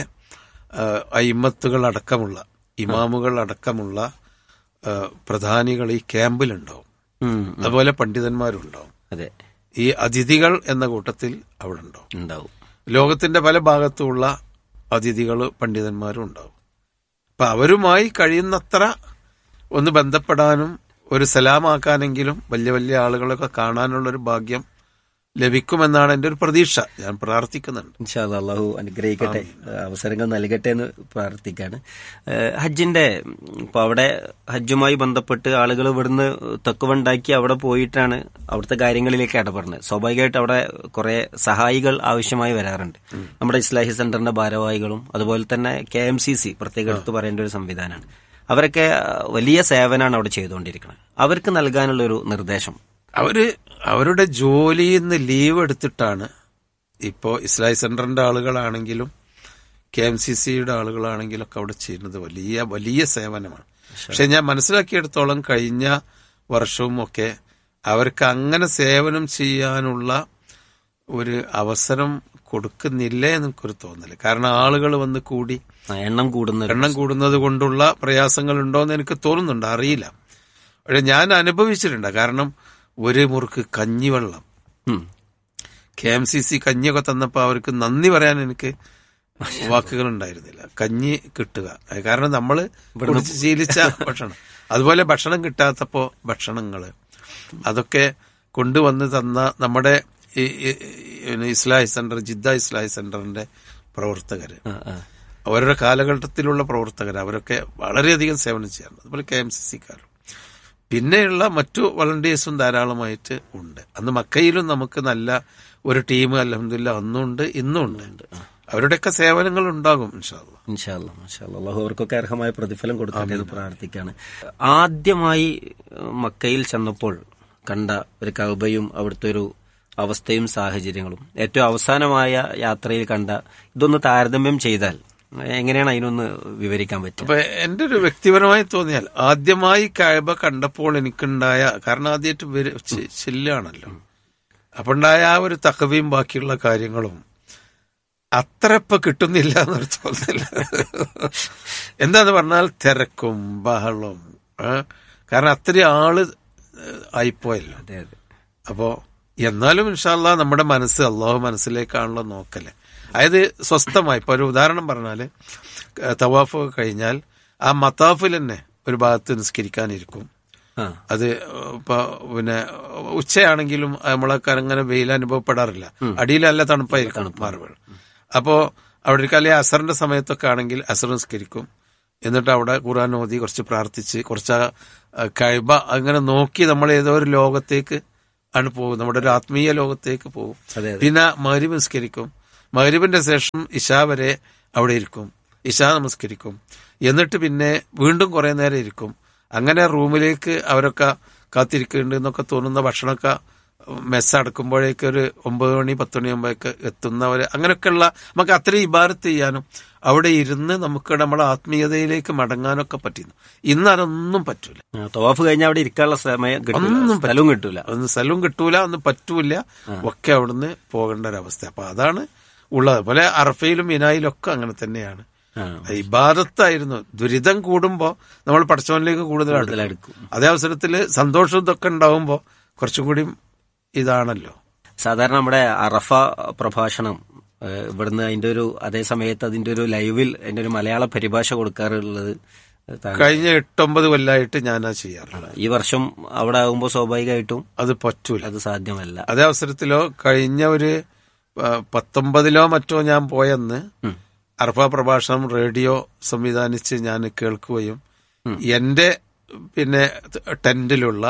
Speaker 8: അയിമത്തുകൾ അടക്കമുള്ള ഇമാമുകൾ അടക്കമുള്ള ആ, പ്രധാനികൾ ഈ ക്യാമ്പിലുണ്ടാവും
Speaker 7: ഉം, ഉം.
Speaker 8: അതുപോലെ പണ്ഡിതന്മാരും ഉണ്ടാവും
Speaker 7: അതെ
Speaker 8: ഈ അതിഥികൾ എന്ന കൂട്ടത്തിൽ അവിടെ ഉണ്ടാവും
Speaker 7: ഉണ്ടാവും
Speaker 8: ലോകത്തിന്റെ പല ഭാഗത്തുമുള്ള അതിഥികൾ പണ്ഡിതന്മാരും ഉണ്ടാവും അപ്പൊ അവരുമായി കഴിയുന്നത്ര ഒന്ന് ബന്ധപ്പെടാനും ഒരു സലാമാക്കാനെങ്കിലും വലിയ വലിയ ആളുകളൊക്കെ കാണാനുള്ള ഒരു ഭാഗ്യം ലഭിക്കുമെന്നാണ് എന്റെ ഒരു പ്രതീക്ഷ ഞാൻ പ്രാർത്ഥിക്കുന്നുണ്ട്
Speaker 7: ഇൻഷാ അല്ലാ, അള്ളാഹു അനുഗ്രഹിക്കട്ടെ അവസരങ്ങൾ നൽകട്ടെ എന്ന് പ്രാർത്ഥിക്കാണ് ഏഹ് ഹജ്ജിന്റെ ഇപ്പൊ അവിടെ ഹജ്ജുമായി ബന്ധപ്പെട്ട് ആളുകൾ ഇവിടുന്ന് തെക്കുവണ്ടാക്കി അവിടെ പോയിട്ടാണ് അവിടുത്തെ കാര്യങ്ങളിലേക്ക് ഇടപെടുന്നത് സ്വാഭാവികമായിട്ട് അവിടെ കുറെ സഹായികൾ ആവശ്യമായി വരാറുണ്ട് നമ്മുടെ ഇസ്ലാഹി സെന്ററിന്റെ ഭാരവാഹികളും അതുപോലെ തന്നെ കെ എം സി സി പ്രത്യേകം എടുത്ത് പറയേണ്ട ഒരു സംവിധാനമാണ് അവരൊക്കെ വലിയ സേവനമാണ് അവിടെ ചെയ്തുകൊണ്ടിരിക്കുന്നത് അവർക്ക് നൽകാനുള്ള ഒരു നിർദ്ദേശം
Speaker 8: അവര് അവരുടെ ജോലിയിൽ നിന്ന് ലീവ് എടുത്തിട്ടാണ് ഇപ്പോ ഇസ്ലാഹി സെന്ററിന്റെ ആളുകളാണെങ്കിലും കെ എം സി സിയുടെ ആളുകളാണെങ്കിലും ഒക്കെ അവിടെ ചെയ്യുന്നത് വലിയ വലിയ സേവനമാണ് പക്ഷെ ഞാൻ മനസ്സിലാക്കിയെടുത്തോളം കഴിഞ്ഞ വർഷവും ഒക്കെ അവർക്ക് അങ്ങനെ സേവനം ചെയ്യാനുള്ള ഒരു അവസരം കൊടുക്കുന്നില്ലേ എന്ന് എനിക്കൊരു തോന്നല് കാരണം ആളുകൾ വന്ന് കൂടി
Speaker 7: ആ, എണ്ണം കൂടുന്ന ഒരു-
Speaker 8: എണ്ണം കൂടുന്നത് കൊണ്ടുള്ള പ്രയാസങ്ങൾ ഉണ്ടോന്ന് എനിക്ക് തോന്നുന്നുണ്ട് അറിയില്ല പക്ഷെ ഞാൻ അനുഭവിച്ചിട്ടുണ്ട് കാരണം ഒരു മുറുക്ക് കഞ്ഞിവെള്ളം
Speaker 7: ഉം.
Speaker 8: കെ എം സി സി കഞ്ഞിയൊക്കെ തന്നപ്പോ അവർക്ക് നന്ദി പറയാൻ എനിക്ക് വാക്കുകൾ ഉണ്ടായിരുന്നില്ല കഞ്ഞി കിട്ടുക അത് കാരണം നമ്മൾ കുടിച്ച് ശീലിച്ച ഭക്ഷണം അതുപോലെ ഭക്ഷണം കിട്ടാത്തപ്പോ ഭക്ഷണങ്ങള് അതൊക്കെ കൊണ്ടുവന്ന് തന്ന നമ്മുടെ ഈ ഈ- ഈ ഇസ്ലാഹി സെന്റർ ജിദ്ദ ഇസ്ലാഹി സെന്ററിന്റെ പ്രവർത്തകര്
Speaker 7: ആ, ആ.
Speaker 8: അവരുടെ കാലഘട്ടത്തിലുള്ള പ്രവർത്തകർ അവരൊക്കെ വളരെയധികം സേവനം ചെയ്യാറുണ്ട് അതുപോലെ കെ എം സി സിക്കാരും പിന്നെയുള്ള മറ്റു വളണ്ടിയേഴ്സും ധാരാളമായിട്ട് ഉണ്ട് അന്ന് മക്കയിലും നമുക്ക് നല്ല ഒരു ടീം അലഹമില്ല അന്നുണ്ട് ഇന്നും ഉണ്ട് അവരുടെയൊക്കെ സേവനങ്ങൾ ഉണ്ടാകും ഇൻഷാല്ല
Speaker 7: ഇൻഷാല്ല മാഷാല്ല അള്ളാഹു അവർക്കൊക്കെ അർഹമായ പ്രതിഫലം കൊടുക്കട്ടെ എന്ന് പ്രാർത്ഥിക്കാണ് ആദ്യമായി ഏഹ്, മക്കയിൽ ചെന്നപ്പോൾ കണ്ട ഒരു കൽബയും അവിടുത്തെ ഒരു അവസ്ഥയും സാഹചര്യങ്ങളും ഏറ്റവും അവസാനമായ യാത്രയിൽ കണ്ട ഇതൊന്ന് താരതമ്യം ചെയ്താൽ എങ്ങനെയാണ് അതിനൊന്ന് വിവരിക്കാൻ പറ്റുക
Speaker 8: അപ്പൊ എന്റെ ഒരു വ്യക്തിപരമായി തോന്നിയാൽ ആദ്യമായി കഴബ കണ്ടപ്പോൾ എനിക്കുണ്ടായ കാരണം ആദ്യമായിട്ട് വര- ചെ- ചെല്ലുകയാണല്ലോ അപ്പൊ ഉണ്ടായ ആ ഒരു തക്കവയും ബാക്കിയുള്ള കാര്യങ്ങളും അത്ര ഇപ്പൊ കിട്ടുന്നില്ല എന്നൊരു തോന്നല് എന്താന്ന് പറഞ്ഞാൽ തിരക്കും ബഹളവും ആ, കാരണം അത്രയും ആള് ആയിപ്പോയല്ലോ
Speaker 7: അതെ അതെ
Speaker 8: അപ്പോ എന്നാലും ഇൻഷാല്ല നമ്മുടെ മനസ്സ് അള്ളാഹു മനസ്സിലേക്കാണല്ലോ നോക്കല് അതായത് സ്വസ്ഥമായി ഇപ്പൊ ഒരു ഉദാഹരണം പറഞ്ഞാല് ഏഹ് തവാഫ് ഒക്കെ കഴിഞ്ഞാൽ ആ മത്താഫിൽ തന്നെ ഒരു ഭാഗത്ത് നിസ്കരിക്കാനിരിക്കും
Speaker 7: ആ
Speaker 8: അത് ഇപ്പൊ പിന്നെ ഉച്ചയാണെങ്കിലും നമ്മളൊക്കെ അങ്ങനെ വെയിൽ അനുഭവപ്പെടാറില്ല അടിയിൽ നല്ല തണുപ്പായിരിക്കും മാറുമ്പോൾ അപ്പോ അവിടെ ഒരു അല്ലെ അസറിന്റെ സമയത്തൊക്കെ ആണെങ്കിൽ അസർ നിസ്കരിക്കും എന്നിട്ട് അവിടെ ഖുർആൻ ഓതി കുറച്ച് പ്രാർത്ഥിച്ച് കുറച്ച് ആ കൈബ അങ്ങനെ നോക്കി നമ്മൾ ഏതോ ഒരു ലോകത്തേക്ക് ആണ് പോകും നമ്മുടെ ഒരു ആത്മീയ ലോകത്തേക്ക് പോകും
Speaker 7: അതെ അതെ
Speaker 8: പിന്നെ മഹരിബ് നിസ്കരിക്കും മഹരിബിന്റെ ശേഷം ഇഷാ വരെ അവിടെ ഇരിക്കും ഇഷാ നമസ്കരിക്കും എന്നിട്ട് പിന്നെ വീണ്ടും കുറെ നേരം ഇരിക്കും അങ്ങനെ റൂമിലേക്ക് അവരൊക്കെ കാത്തിരിക്കുന്നുണ്ട് എന്നൊക്കെ തോന്നുന്ന ഭക്ഷണമൊക്കെ മെസ്സ് അടക്കുമ്പോഴേക്ക് ഒരു ഒമ്പത് മണി പത്ത് മണിയാകുമ്പോഴേക്ക് എത്തുന്നവര് അങ്ങനെയൊക്കെയുള്ള നമുക്ക് അത്രയും ഇബാരത്ത് ചെയ്യാനും അവിടെ ഇരുന്ന് നമുക്ക് നമ്മുടെ ആത്മീയതയിലേക്ക് മടങ്ങാനൊക്കെ പറ്റുന്നു ഇന്ന് അതൊന്നും പറ്റൂല
Speaker 7: ആ, തവാഫ് കഴിഞ്ഞാൽ അവിടെ ഇരിക്കാനുള്ള സമയം കിട്ടൂല
Speaker 8: ഒന്നും
Speaker 7: സ്ഥലവും കിട്ടൂല
Speaker 8: ഒന്ന് സ്ഥലവും കിട്ടൂല ഒന്ന് പറ്റൂല ഒക്കെ അവിടുന്ന് പോകേണ്ട ഒരവസ്ഥ അപ്പൊ അതാണ് ഉള്ളത് അതുപോലെ അറഫയിലും മിനായിലും ഒക്കെ അങ്ങനെ തന്നെയാണ്
Speaker 7: ആ,
Speaker 8: ഇബാദത്തായിരുന്നു ദുരിതം കൂടുമ്പോ നമ്മൾ പടച്ചവനിലേക്ക് കൂടുതൽ
Speaker 7: കൂടുതൽ
Speaker 8: അടുക്കും.
Speaker 7: അടുക്കും.
Speaker 8: അതേ അവസരത്തിൽ സന്തോഷം ഇതൊക്കെ ഉണ്ടാവുമ്പോ കുറച്ചും കൂടി ഇതാണല്ലോ
Speaker 7: സാധാരണ നമ്മുടെ അറഫ പ്രഭാഷണം ഏഹ്, ഇവിടുന്ന് അതിന്റെ ഒരു അതേ സമയത്ത് അതിന്റെ ഒരു ലൈവിൽ അതിന്റെ ഒരു മലയാള പരിഭാഷ കൊടുക്കാറുള്ളത് താങ്കൾ-
Speaker 8: കഴിഞ്ഞ എട്ടൊമ്പത് കൊല്ലായിട്ട് ഞാനാ ചെയ്യാറുള്ളത്
Speaker 7: ഈ വർഷം അവിടെ ആകുമ്പോൾ സ്വാഭാവികമായിട്ടും
Speaker 8: അത് പറ്റൂല
Speaker 7: അത് സാധ്യമല്ല
Speaker 8: അതേ അവസരത്തിലോ കഴിഞ്ഞ ഒരു ആ, പത്തൊമ്പതിലോ മറ്റോ ഞാൻ പോയെന്ന്
Speaker 7: ഉം.
Speaker 8: അർഫ പ്രഭാഷണം റേഡിയോ സംവിധാനിച്ച് ഞാൻ കേൾക്കുകയും എന്റെ പിന്നെ ടെന്റിലുള്ള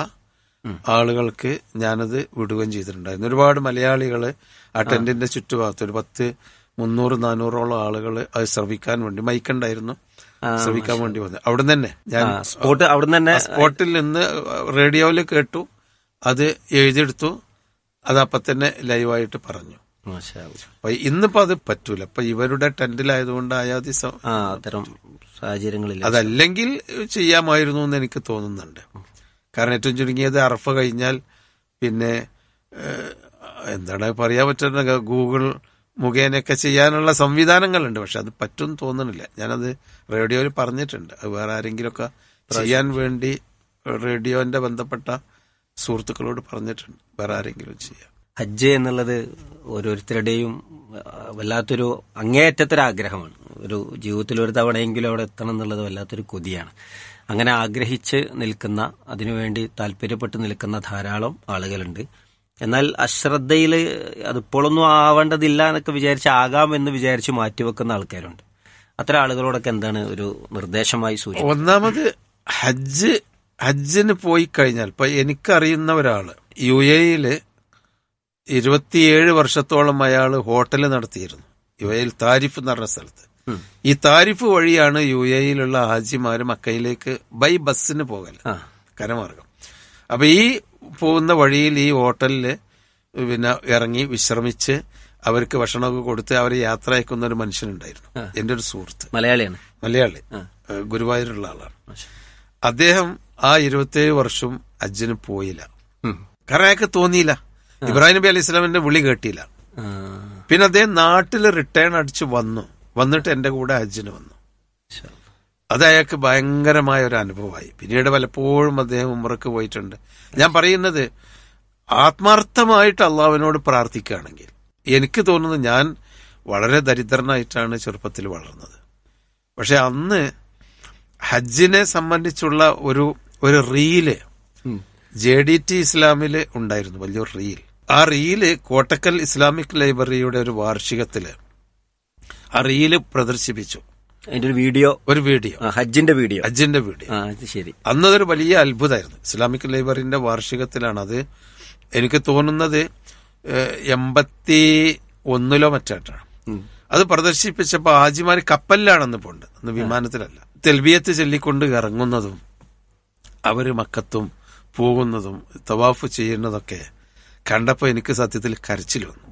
Speaker 8: ആളുകൾക്ക് ഞാനത് വിടുകയും ചെയ്തിട്ടുണ്ടായിരുന്നു ഒരുപാട് മലയാളികള് ആ ടെന്റിന്റെ ചുറ്റുഭാഗത്ത് ഒരു പത്ത് മുന്നൂറ് നാനൂറോളം ആളുകൾ അത് ശ്രവിക്കാൻ വേണ്ടി മൈക്കുണ്ടായിരുന്നു ശ്രവിക്കാൻ വേണ്ടി വന്നു അവിടെ തന്നെ ഞാൻ
Speaker 7: ആ, സ്പോട്ട് അവിടുന്ന് തന്നെ
Speaker 8: ആ സ്പോട്ടിൽ നിന്ന് റേഡിയോയിൽ കേട്ടു അത് എഴുതിയെടുത്തു അത് അപ്പൊ തന്നെ ലൈവായിട്ട് പറഞ്ഞു
Speaker 7: മാഷാ അല്ലാ.
Speaker 8: അപ്പൊ ഇന്നിപ്പോ അത് പറ്റൂല അപ്പൊ ഇവരുടെ ടെന്റിലായതുകൊണ്ട് ആയാതി സ-
Speaker 7: ആ അത്തരം സാഹചര്യങ്ങളിൽ
Speaker 8: അതല്ലെങ്കിൽ ചെയ്യാമായിരുന്നു എന്ന് എനിക്ക് തോന്നുന്നുണ്ട് കാരണം ഏറ്റവും ചുരുങ്ങിയത് അറഫ കഴിഞ്ഞാൽ പിന്നെ ഏഹ്, എന്താണ് പറയാൻ പറ്റുന്ന ഗൂഗിൾ മുഖേനയൊക്കെ ചെയ്യാനുള്ള സംവിധാനങ്ങളുണ്ട് പക്ഷെ അത് പറ്റും തോന്നുന്നില്ല ഞാനത് റേഡിയോയിൽ പറഞ്ഞിട്ടുണ്ട് അത് വേറെ ആരെങ്കിലുമൊക്കെ ചെയ്യാൻ വേണ്ടി റേഡിയോന്റെ ബന്ധപ്പെട്ട സുഹൃത്തുക്കളോട് പറഞ്ഞിട്ടുണ്ട് വേറെ ആരെങ്കിലും ചെയ്യാം
Speaker 7: ഹജ്ജ് എന്നുള്ളത് ഓരോരുത്തരുടെയും ആ, വല്ലാത്തൊരു അങ്ങേയറ്റത്തൊരു ആഗ്രഹമാണ് ഒരു ജീവിതത്തിൽ ഒരു തവണയെങ്കിലും അവിടെ എത്തണം എന്നുള്ളത് വല്ലാത്തൊരു കൊതിയാണ് അങ്ങനെ ആഗ്രഹിച്ച് നിൽക്കുന്ന അതിനുവേണ്ടി താല്പര്യപ്പെട്ട് നിൽക്കുന്ന ധാരാളം ആളുകളുണ്ട് എന്നാൽ അശ്രദ്ധയിൽ അതിപ്പോഴൊന്നും ആവേണ്ടതില്ല എന്നൊക്കെ വിചാരിച്ച് ആകാം എന്ന് വിചാരിച്ച് മാറ്റിവെക്കുന്ന ആൾക്കാരുണ്ട് അത്തരം ആളുകളോടൊക്കെ എന്താണ് ഒരു നിർദ്ദേശമായി സൂചന
Speaker 8: ഒന്നാമത് ഹജ്ജ് ഹജ്ജിന് പോയി കഴിഞ്ഞാൽ ഇപ്പൊ എനിക്കറിയുന്ന ഒരാള് യു എയില് ഇരുപത്തിയേഴ് വർഷത്തോളം അയാൾ ഹോട്ടൽ നടത്തിയിരുന്നു യു എയിൽ താരിഫ് എന്ന് പറഞ്ഞ സ്ഥലത്ത് ഈ താരിഫ് വഴിയാണ് യു എയിലുള്ള ഹാജിമാര് മക്കയിലേക്ക് ബൈ ബസ്സിന് പോകൽ
Speaker 7: ആ.
Speaker 8: കരമാർഗം അപ്പൊ ഈ പോകുന്ന വഴിയിൽ ഈ ഹോട്ടലില് പിന്നെ ഇറങ്ങി വിശ്രമിച്ച് അവർക്ക് ഭക്ഷണമൊക്കെ കൊടുത്ത് അവരെ യാത്ര അയക്കുന്ന ഒരു മനുഷ്യനുണ്ടായിരുന്നു എന്റെ ഒരു സുഹൃത്ത്
Speaker 7: മലയാളിയാണ്
Speaker 8: മലയാളി
Speaker 7: ആ.
Speaker 8: ഏഹ് ഗുരുവായൂരുള്ള ആളാണ് അദ്ദേഹം ആ ഇരുപത്തിയേഴ് വർഷം ഹജ്ജിന് പോയില്ല
Speaker 7: ഉം.
Speaker 8: കാരണം അയാൾക്ക് തോന്നിയില്ല ഇബ്രാഹിം നബി അലൈഹി സ്വലാമിന്റെ വിളി കേട്ടില്ല
Speaker 7: ആ,
Speaker 8: പിന്നെ അദ്ദേഹം നാട്ടിൽ റിട്ടേൺ അടിച്ച് വന്നു വന്നിട്ട് എന്റെ കൂടെ ഹജ്ജിന് വന്നു
Speaker 7: ശരി.
Speaker 8: അത് അയാൾക്ക് ഭയങ്കരമായ ഒരു അനുഭവമായി പിന്നീട് പലപ്പോഴും അദ്ദേഹം ഉമ്രക്ക് പോയിട്ടുണ്ട് ഞാൻ പറയുന്നത് ആത്മാർത്ഥമായിട്ട് അള്ളാഹുവിനോട് പ്രാർത്ഥിക്കുകയാണെങ്കിൽ എനിക്ക് തോന്നുന്നത് ഞാൻ വളരെ ദരിദ്രനായിട്ടാണ് ചെറുപ്പത്തിൽ വളർന്നത് പക്ഷെ അന്ന് ഹജ്ജിനെ സംബന്ധിച്ചുള്ള ഒരു ഒരു റീല്
Speaker 7: ഉം.
Speaker 8: ജെ ഡി ടി ഇസ്ലാമില് ഉണ്ടായിരുന്നു വലിയൊരു റീൽ ആ റീല് കോട്ടക്കൽ ഇസ്ലാമിക് ലൈബ്രറിയുടെ ഒരു വാർഷികത്തില് ആ റീല് പ്രദർശിപ്പിച്ചു
Speaker 7: അതിന്റെ ഒരു വീഡിയോ
Speaker 8: ഒരു വീഡിയോ
Speaker 7: ആ, ഹജ്ജിന്റെ വീഡിയോ
Speaker 8: ഹജ്ജിന്റെ വീഡിയോ
Speaker 7: ആ അത് ശരി
Speaker 8: അന്നതൊരു വലിയ അത്ഭുതമായിരുന്നു ഇസ്ലാമിക് ലൈബ്രറിന്റെ വാർഷികത്തിലാണ് അത് എനിക്ക് തോന്നുന്നത് ഏഹ്, എൺപത്തി ഒന്നിലോ മറ്റായിട്ടാണ്
Speaker 7: ഉം.
Speaker 8: അത് പ്രദർശിപ്പിച്ചപ്പോ ഹാജിമാര് കപ്പലിലാണെന്ന് പോണ്ട് അന്ന് വിമാനത്തിലല്ല തെൽബിയത്ത് ചൊല്ലിക്കൊണ്ട് ഇറങ്ങുന്നതും അവര് മക്കത്തും പോകുന്നതും തവാഫ് ചെയ്യുന്നതൊക്കെ കണ്ടപ്പോ എനിക്ക് സത്യത്തിൽ കരച്ചിൽ വന്നു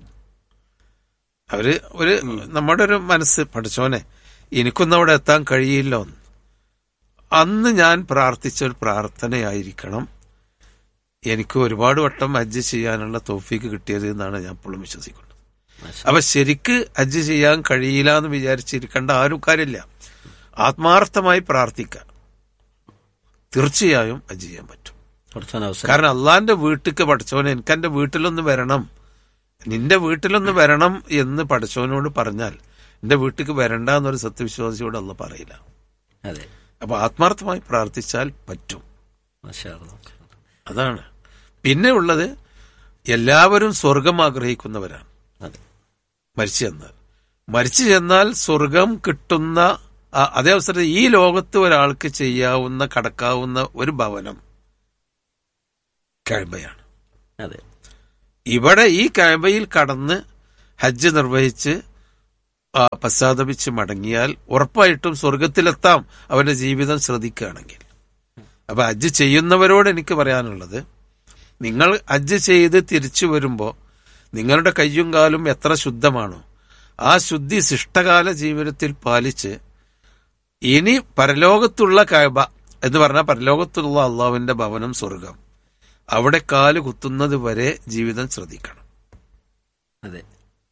Speaker 8: അവര് ഒരു നമ്മുടെ ഒരു മനസ്സ് പഠിച്ചോനെ എനിക്കൊന്നും അവിടെ എത്താൻ കഴിയില്ല എന്ന് അന്ന് ഞാൻ പ്രാർത്ഥിച്ച ഒരു പ്രാർത്ഥനയായിരിക്കണം എനിക്ക് ഒരുപാട് വട്ടം ഹജ്ജ് ചെയ്യാനുള്ള തോഫീക്ക് കിട്ടിയത് എന്നാണ് ഞാൻ ഇപ്പോഴും വിശ്വസിക്കുന്നത് അപ്പൊ ശരിക്ക് ഹജ്ജ് ചെയ്യാൻ കഴിയില്ല എന്ന് വിചാരിച്ചിരിക്കേണ്ട ആരും കാര്യമില്ല ആത്മാർത്ഥമായി പ്രാർത്ഥിക്കുക തീർച്ചയായും ഹജ്ജ് ചെയ്യാൻ പറ്റും
Speaker 7: കുറച്ചൊരു അവസരം
Speaker 8: കാരണം അള്ളാന്റെ വീട്ടിക്ക് പഠിച്ചവനെ എനിക്ക് എന്റെ വീട്ടിലൊന്ന് വരണം നിന്റെ വീട്ടിലൊന്ന് വരണം എന്ന് പഠിച്ചവനോട് പറഞ്ഞാൽ എന്റെ വീട്ടിക്ക് വരണ്ട എന്നൊരു സത്യവിശ്വാസിയോട് അല്ല പറയില്ല
Speaker 7: അതെ
Speaker 8: അപ്പൊ ആത്മാർത്ഥമായി പ്രാർത്ഥിച്ചാൽ പറ്റും
Speaker 7: മാഷാ അല്ലാ.
Speaker 8: അതാണ് പിന്നെ ഉള്ളത് എല്ലാവരും സ്വർഗം ആഗ്രഹിക്കുന്നവരാണ്
Speaker 7: അതെ
Speaker 8: മരിച്ചു എന്നാൽ മരിച്ചു ചെന്നാൽ സ്വർഗം കിട്ടുന്ന ആ- അതേ അവസരത്തിൽ ഈ ലോകത്ത് ഒരാൾക്ക് ചെയ്യാവുന്ന കടക്കാവുന്ന ഒരു ഭവനം കഴബയാണ്
Speaker 7: അതെ
Speaker 8: ഇവിടെ ഈ കഴബയിൽ കടന്ന് ഹജ്ജ് നിർവഹിച്ച് ആ, പശ്ചാത്തപിച്ച് മടങ്ങിയാൽ ഉറപ്പായിട്ടും സ്വർഗത്തിലെത്താം അവന്റെ ജീവിതം ശ്രദ്ധിക്കുകയാണെങ്കിൽ അപ്പൊ ഹജ്ജ് ചെയ്യുന്നവരോട് എനിക്ക് പറയാനുള്ളത് നിങ്ങൾ ഹജ്ജ് ചെയ്ത് തിരിച്ചു വരുമ്പോൾ നിങ്ങളുടെ കയ്യും കാലും എത്ര ശുദ്ധമാണോ ആ ശുദ്ധി ശിഷ്ടകാല ജീവിതത്തിൽ പാലിച്ച് ഇനി പരലോകത്തുള്ള കഴബ എന്ന് പറഞ്ഞാൽ പരലോകത്തുള്ള അള്ളാഹുവിന്റെ ഭവനം സ്വർഗം അവിടെ കാല് കുത്തുന്നത് വരെ ജീവിതം ശ്രദ്ധിക്കണം
Speaker 7: അതെ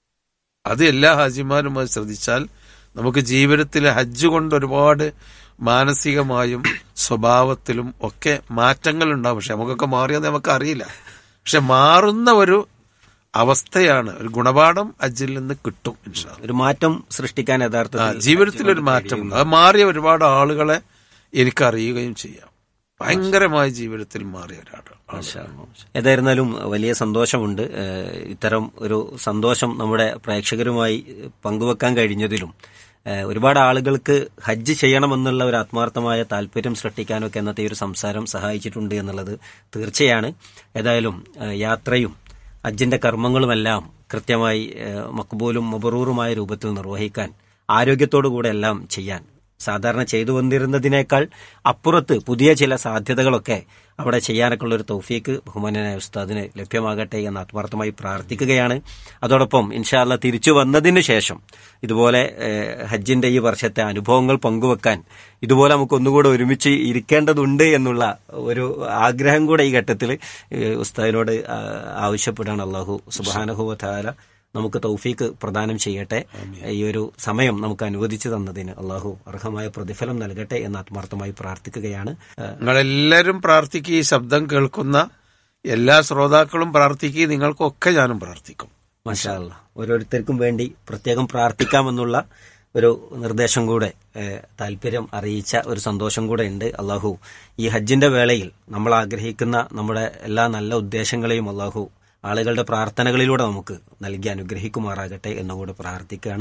Speaker 8: അത് എല്ലാ ഹാജിമാരും അത് ശ്രദ്ധിച്ചാൽ നമുക്ക് ജീവിതത്തിൽ ഹജ്ജ് കൊണ്ട് ഒരുപാട് മാനസികമായും സ്വഭാവത്തിലും ഒക്കെ മാറ്റങ്ങൾ ഉണ്ടാവും പക്ഷെ നമുക്കൊക്കെ മാറിയെന്ന് നമുക്ക് അറിയില്ല പക്ഷെ മാറുന്ന ഒരു അവസ്ഥയാണ് ഒരു ഗുണപാഠം ഹജ്ജിൽ നിന്ന് കിട്ടും ഇൻഷാ അല്ലാ.
Speaker 7: ഒരു മാറ്റം സൃഷ്ടിക്കാൻ
Speaker 8: ആ,
Speaker 7: യഥാർത്ഥത്തിൽ
Speaker 8: ജീവിതത്തിൽ ഒരു മാറ്റമുണ്ട് അത് മാറിയ ഒരുപാട് ആളുകളെ എനിക്ക് അറിയുകയും ചെയ്യാം ഭയങ്കരമായ ജീവിതത്തിൽ മാറിയ ഒരാൾ
Speaker 7: ഏതായിരുന്നാലും വലിയ സന്തോഷമുണ്ട് ഏഹ് ഇത്തരം ഒരു സന്തോഷം നമ്മുടെ പ്രേക്ഷകരുമായി പങ്കുവെക്കാൻ കഴിഞ്ഞതിലും ഏഹ് ഒരുപാട് ആളുകൾക്ക് ഹജ്ജ് ചെയ്യണമെന്നുള്ള ഒരു ആത്മാർത്ഥമായ താല്പര്യം സൃഷ്ടിക്കാനൊക്കെ ഇന്നത്തെ ഈ ഒരു സംസാരം സഹായിച്ചിട്ടുണ്ട് എന്നുള്ളത് തീർച്ചയാണ് ഏതായാലും ഏഹ് യാത്രയും ഹജ്ജിന്റെ കർമ്മങ്ങളുമെല്ലാം കൃത്യമായി ഏഹ് മക്ബൂലും മബറൂറുമായ രൂപത്തിൽ നിർവഹിക്കാൻ ആരോഗ്യത്തോടു കൂടെ എല്ലാം ചെയ്യാൻ സാധാരണ ചെയ്തു വന്നിരുന്നതിനേക്കാൾ അപ്പുറത്ത് പുതിയ ചില സാധ്യതകളൊക്കെ അവിടെ ചെയ്യാനൊക്കെ ഉള്ള ഒരു തൗഫീക്ക് ബഹുമാനായ ഉസ്താദിന് ലഭ്യമാകട്ടെ എന്ന് ആത്മാർത്ഥമായി പ്രാർത്ഥിക്കുകയാണ് അതോടൊപ്പം ഇൻഷാല്ല തിരിച്ചു വന്നതിന് ശേഷം ഇതുപോലെ ഏഹ്, ഹജ്ജിന്റെ ഈ വർഷത്തെ അനുഭവങ്ങൾ പങ്കുവെക്കാൻ ഇതുപോലെ നമുക്ക് ഒന്നുകൂടെ ഒരുമിച്ച് ഇരിക്കേണ്ടതുണ്ട് എന്നുള്ള ഒരു ആഗ്രഹം കൂടെ ഈ ഘട്ടത്തിൽ ഏഹ്, ഉസ്താദിനോട് ആ, ആവശ്യപ്പെടുകയാണ് അള്ളാഹു സുബാനഹുവ താല നമുക്ക് തൗഫീക്ക് പ്രദാനം ചെയ്യട്ടെ ഈ ഒരു സമയം നമുക്ക് അനുവദിച്ചു തന്നതിന് അള്ളാഹു അർഹമായ പ്രതിഫലം നൽകട്ടെ എന്ന് ആത്മാർത്ഥമായി പ്രാർത്ഥിക്കുകയാണ് ഏഹ്,
Speaker 8: നിങ്ങളെല്ലാവരും പ്രാർത്ഥിക്കുക ഈ ശബ്ദം കേൾക്കുന്ന എല്ലാ ശ്രോതാക്കളും പ്രാർത്ഥിക്കുക നിങ്ങൾക്കൊക്കെ ഞാനും പ്രാർത്ഥിക്കും
Speaker 7: മാഷാ അല്ലാ. ഓരോരുത്തർക്കും വേണ്ടി പ്രത്യേകം പ്രാർത്ഥിക്കാമെന്നുള്ള ഒരു നിർദ്ദേശം കൂടെ ഏഹ്, താല്പര്യം അറിയിച്ച ഒരു സന്തോഷം കൂടെ ഉണ്ട് അള്ളാഹു ഈ ഹജ്ജിന്റെ വേളയിൽ നമ്മൾ ആഗ്രഹിക്കുന്ന നമ്മുടെ എല്ലാ നല്ല ഉദ്ദേശങ്ങളെയും അള്ളാഹു ആളുകളുടെ പ്രാർത്ഥനകളിലൂടെ നമുക്ക് നൽകി അനുഗ്രഹിക്കുമാറാകട്ടെ എന്നുകൂടെ പ്രാർത്ഥിക്കുകയാണ്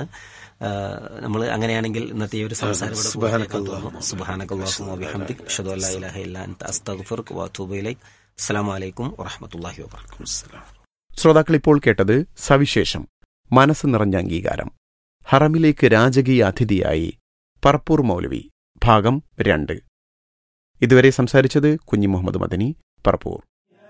Speaker 7: നമ്മൾ അങ്ങനെയാണെങ്കിൽ ഇന്നത്തെ ഈ ഒരു സംസാരം ഇവിടെ പൂർത്തിയാക്കാൻ തോന്നുന്നു സുബ്ഹാനക്കല്ലാഹുമ്മ വബിഹംദിക് അഷ്ഹദു അല്ലാ ഇലാഹ ഇല്ലാ അൻത അസ്തഗ്ഫിറുക വഅതൂബു ഇലൈക് അസ്സലാമു അലൈക്കും വറഹ്മത്തുള്ളാഹി വബറകാതുഹു
Speaker 3: ശ്രോതാക്കൾ ഇപ്പോൾ കേട്ടത് സവിശേഷം മനസ്സ് നിറഞ്ഞ അംഗീകാരം ഹറമിലേക്ക് രാജകീയ അതിഥിയായി പറപ്പൂർ മൗലവി ഭാഗം രണ്ട് ഇതുവരെ സംസാരിച്ചത് കുഞ്ഞി മുഹമ്മദ് മദനി പറപ്പൂർ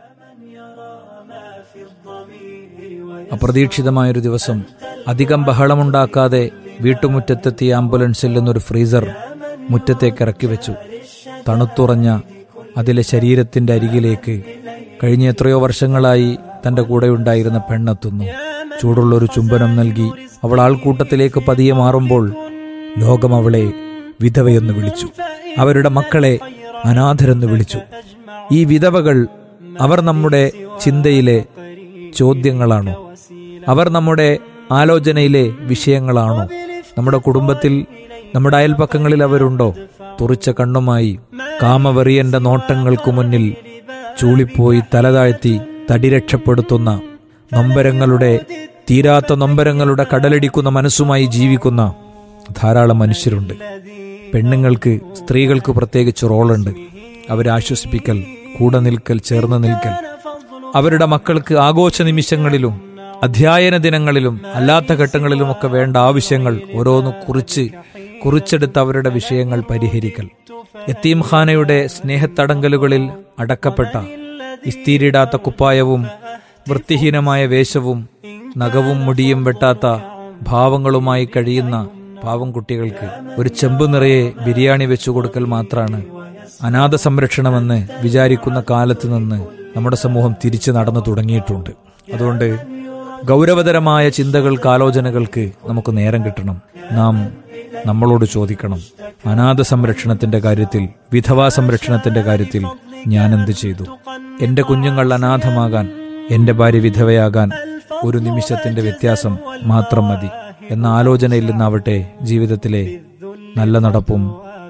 Speaker 9: അപ്രതീക്ഷിതമായൊരു ദിവസം അധികം ബഹളമുണ്ടാക്കാതെ വീട്ടുമുറ്റത്തെത്തിയ ആംബുലൻസിൽ നിന്നൊരു ഫ്രീസർ മുറ്റത്തേക്ക് ഇറക്കി വെച്ചു തണുത്തുറഞ്ഞ അതിലെ ശരീരത്തിന്റെ അരികിലേക്ക് കഴിഞ്ഞ എത്രയോ വർഷങ്ങളായി തന്റെ കൂടെയുണ്ടായിരുന്ന പെണ്ണെത്തുന്നു ചൂടുള്ളൊരു ചുംബനം നൽകി അവൾ ആൾക്കൂട്ടത്തിലേക്ക് പതിയെ മാറുമ്പോൾ ലോകം അവളെ വിധവയെന്ന് വിളിച്ചു അവരുടെ മക്കളെ അനാഥരെന്ന് വിളിച്ചു ഈ വിധവകൾ അവർ നമ്മുടെ ചിന്തയിലെ ചോദ്യങ്ങളാണോ അവർ നമ്മുടെ ആലോചനയിലെ വിഷയങ്ങളാണോ നമ്മുടെ കുടുംബത്തിൽ നമ്മുടെ അയൽപക്കങ്ങളിൽ അവരുണ്ടോ തുറിച്ച കണ്ണുമായി കാമവെറിയന്റെ നോട്ടങ്ങൾക്കു മുന്നിൽ ചൂളിപ്പോയി തലതാഴ്ത്തി തടി രക്ഷപ്പെടുത്തുന്ന നൊമ്പരങ്ങളുടെ തീരാത്ത നൊമ്പരങ്ങളുടെ കടലടിക്കുന്ന മനസ്സുമായി ജീവിക്കുന്ന ധാരാളം മനുഷ്യരുണ്ട് പെണ്ണുങ്ങൾക്ക് സ്ത്രീകൾക്ക് പ്രത്യേകിച്ച് റോളുണ്ട് അവരെ ആശ്വസിപ്പിക്കൽ കൂടെ നിൽക്കൽ ചേർന്ന് നിൽക്കൽ അവരുടെ മക്കൾക്ക് ആഘോഷ നിമിഷങ്ങളിലും അധ്യയന ദിനങ്ങളിലും അല്ലാത്ത ഘട്ടങ്ങളിലുമൊക്കെ വേണ്ട ആവശ്യങ്ങൾ ഓരോന്ന് കുറിച്ച് കുറിച്ചെടുത്ത് അവരുടെ വിഷയങ്ങൾ പരിഹരിക്കൽ യത്തീംഖാനയുടെ സ്നേഹത്തടങ്കലുകളിൽ അടക്കപ്പെട്ട ഇസ്തീരിടാത്ത കുപ്പായവും വൃത്തിഹീനമായ വേഷവും നഖവും മുടിയും വെട്ടാത്ത ഭാവങ്ങളുമായി കഴിയുന്ന പാവം കുട്ടികൾക്ക് ഒരു ചെമ്പ് നിറയെ ബിരിയാണി വെച്ചു കൊടുക്കൽ മാത്രമാണ് അനാഥ സംരക്ഷണമെന്ന് വിചാരിക്കുന്ന കാലത്ത് നിന്ന് നമ്മുടെ സമൂഹം തിരിച്ചു നടന്നു തുടങ്ങിയിട്ടുണ്ട് അതുകൊണ്ട് ഗൗരവതരമായ ചിന്തകൾക്ക് ആലോചനകൾക്ക് നമുക്ക് നേരം കിട്ടണം നാം നമ്മളോട് ചോദിക്കണം അനാഥ സംരക്ഷണത്തിന്റെ കാര്യത്തിൽ വിധവാ സംരക്ഷണത്തിന്റെ കാര്യത്തിൽ ഞാൻ എന്ത് ചെയ്തു എന്റെ കുഞ്ഞുങ്ങൾ അനാഥമാകാൻ എന്റെ ഭാര്യ വിധവയാകാൻ ഒരു നിമിഷത്തിന്റെ വ്യത്യാസം മാത്രം മതി എന്ന ആലോചനയിൽ നിന്നാവട്ടെ ജീവിതത്തിലെ നല്ല നടപ്പും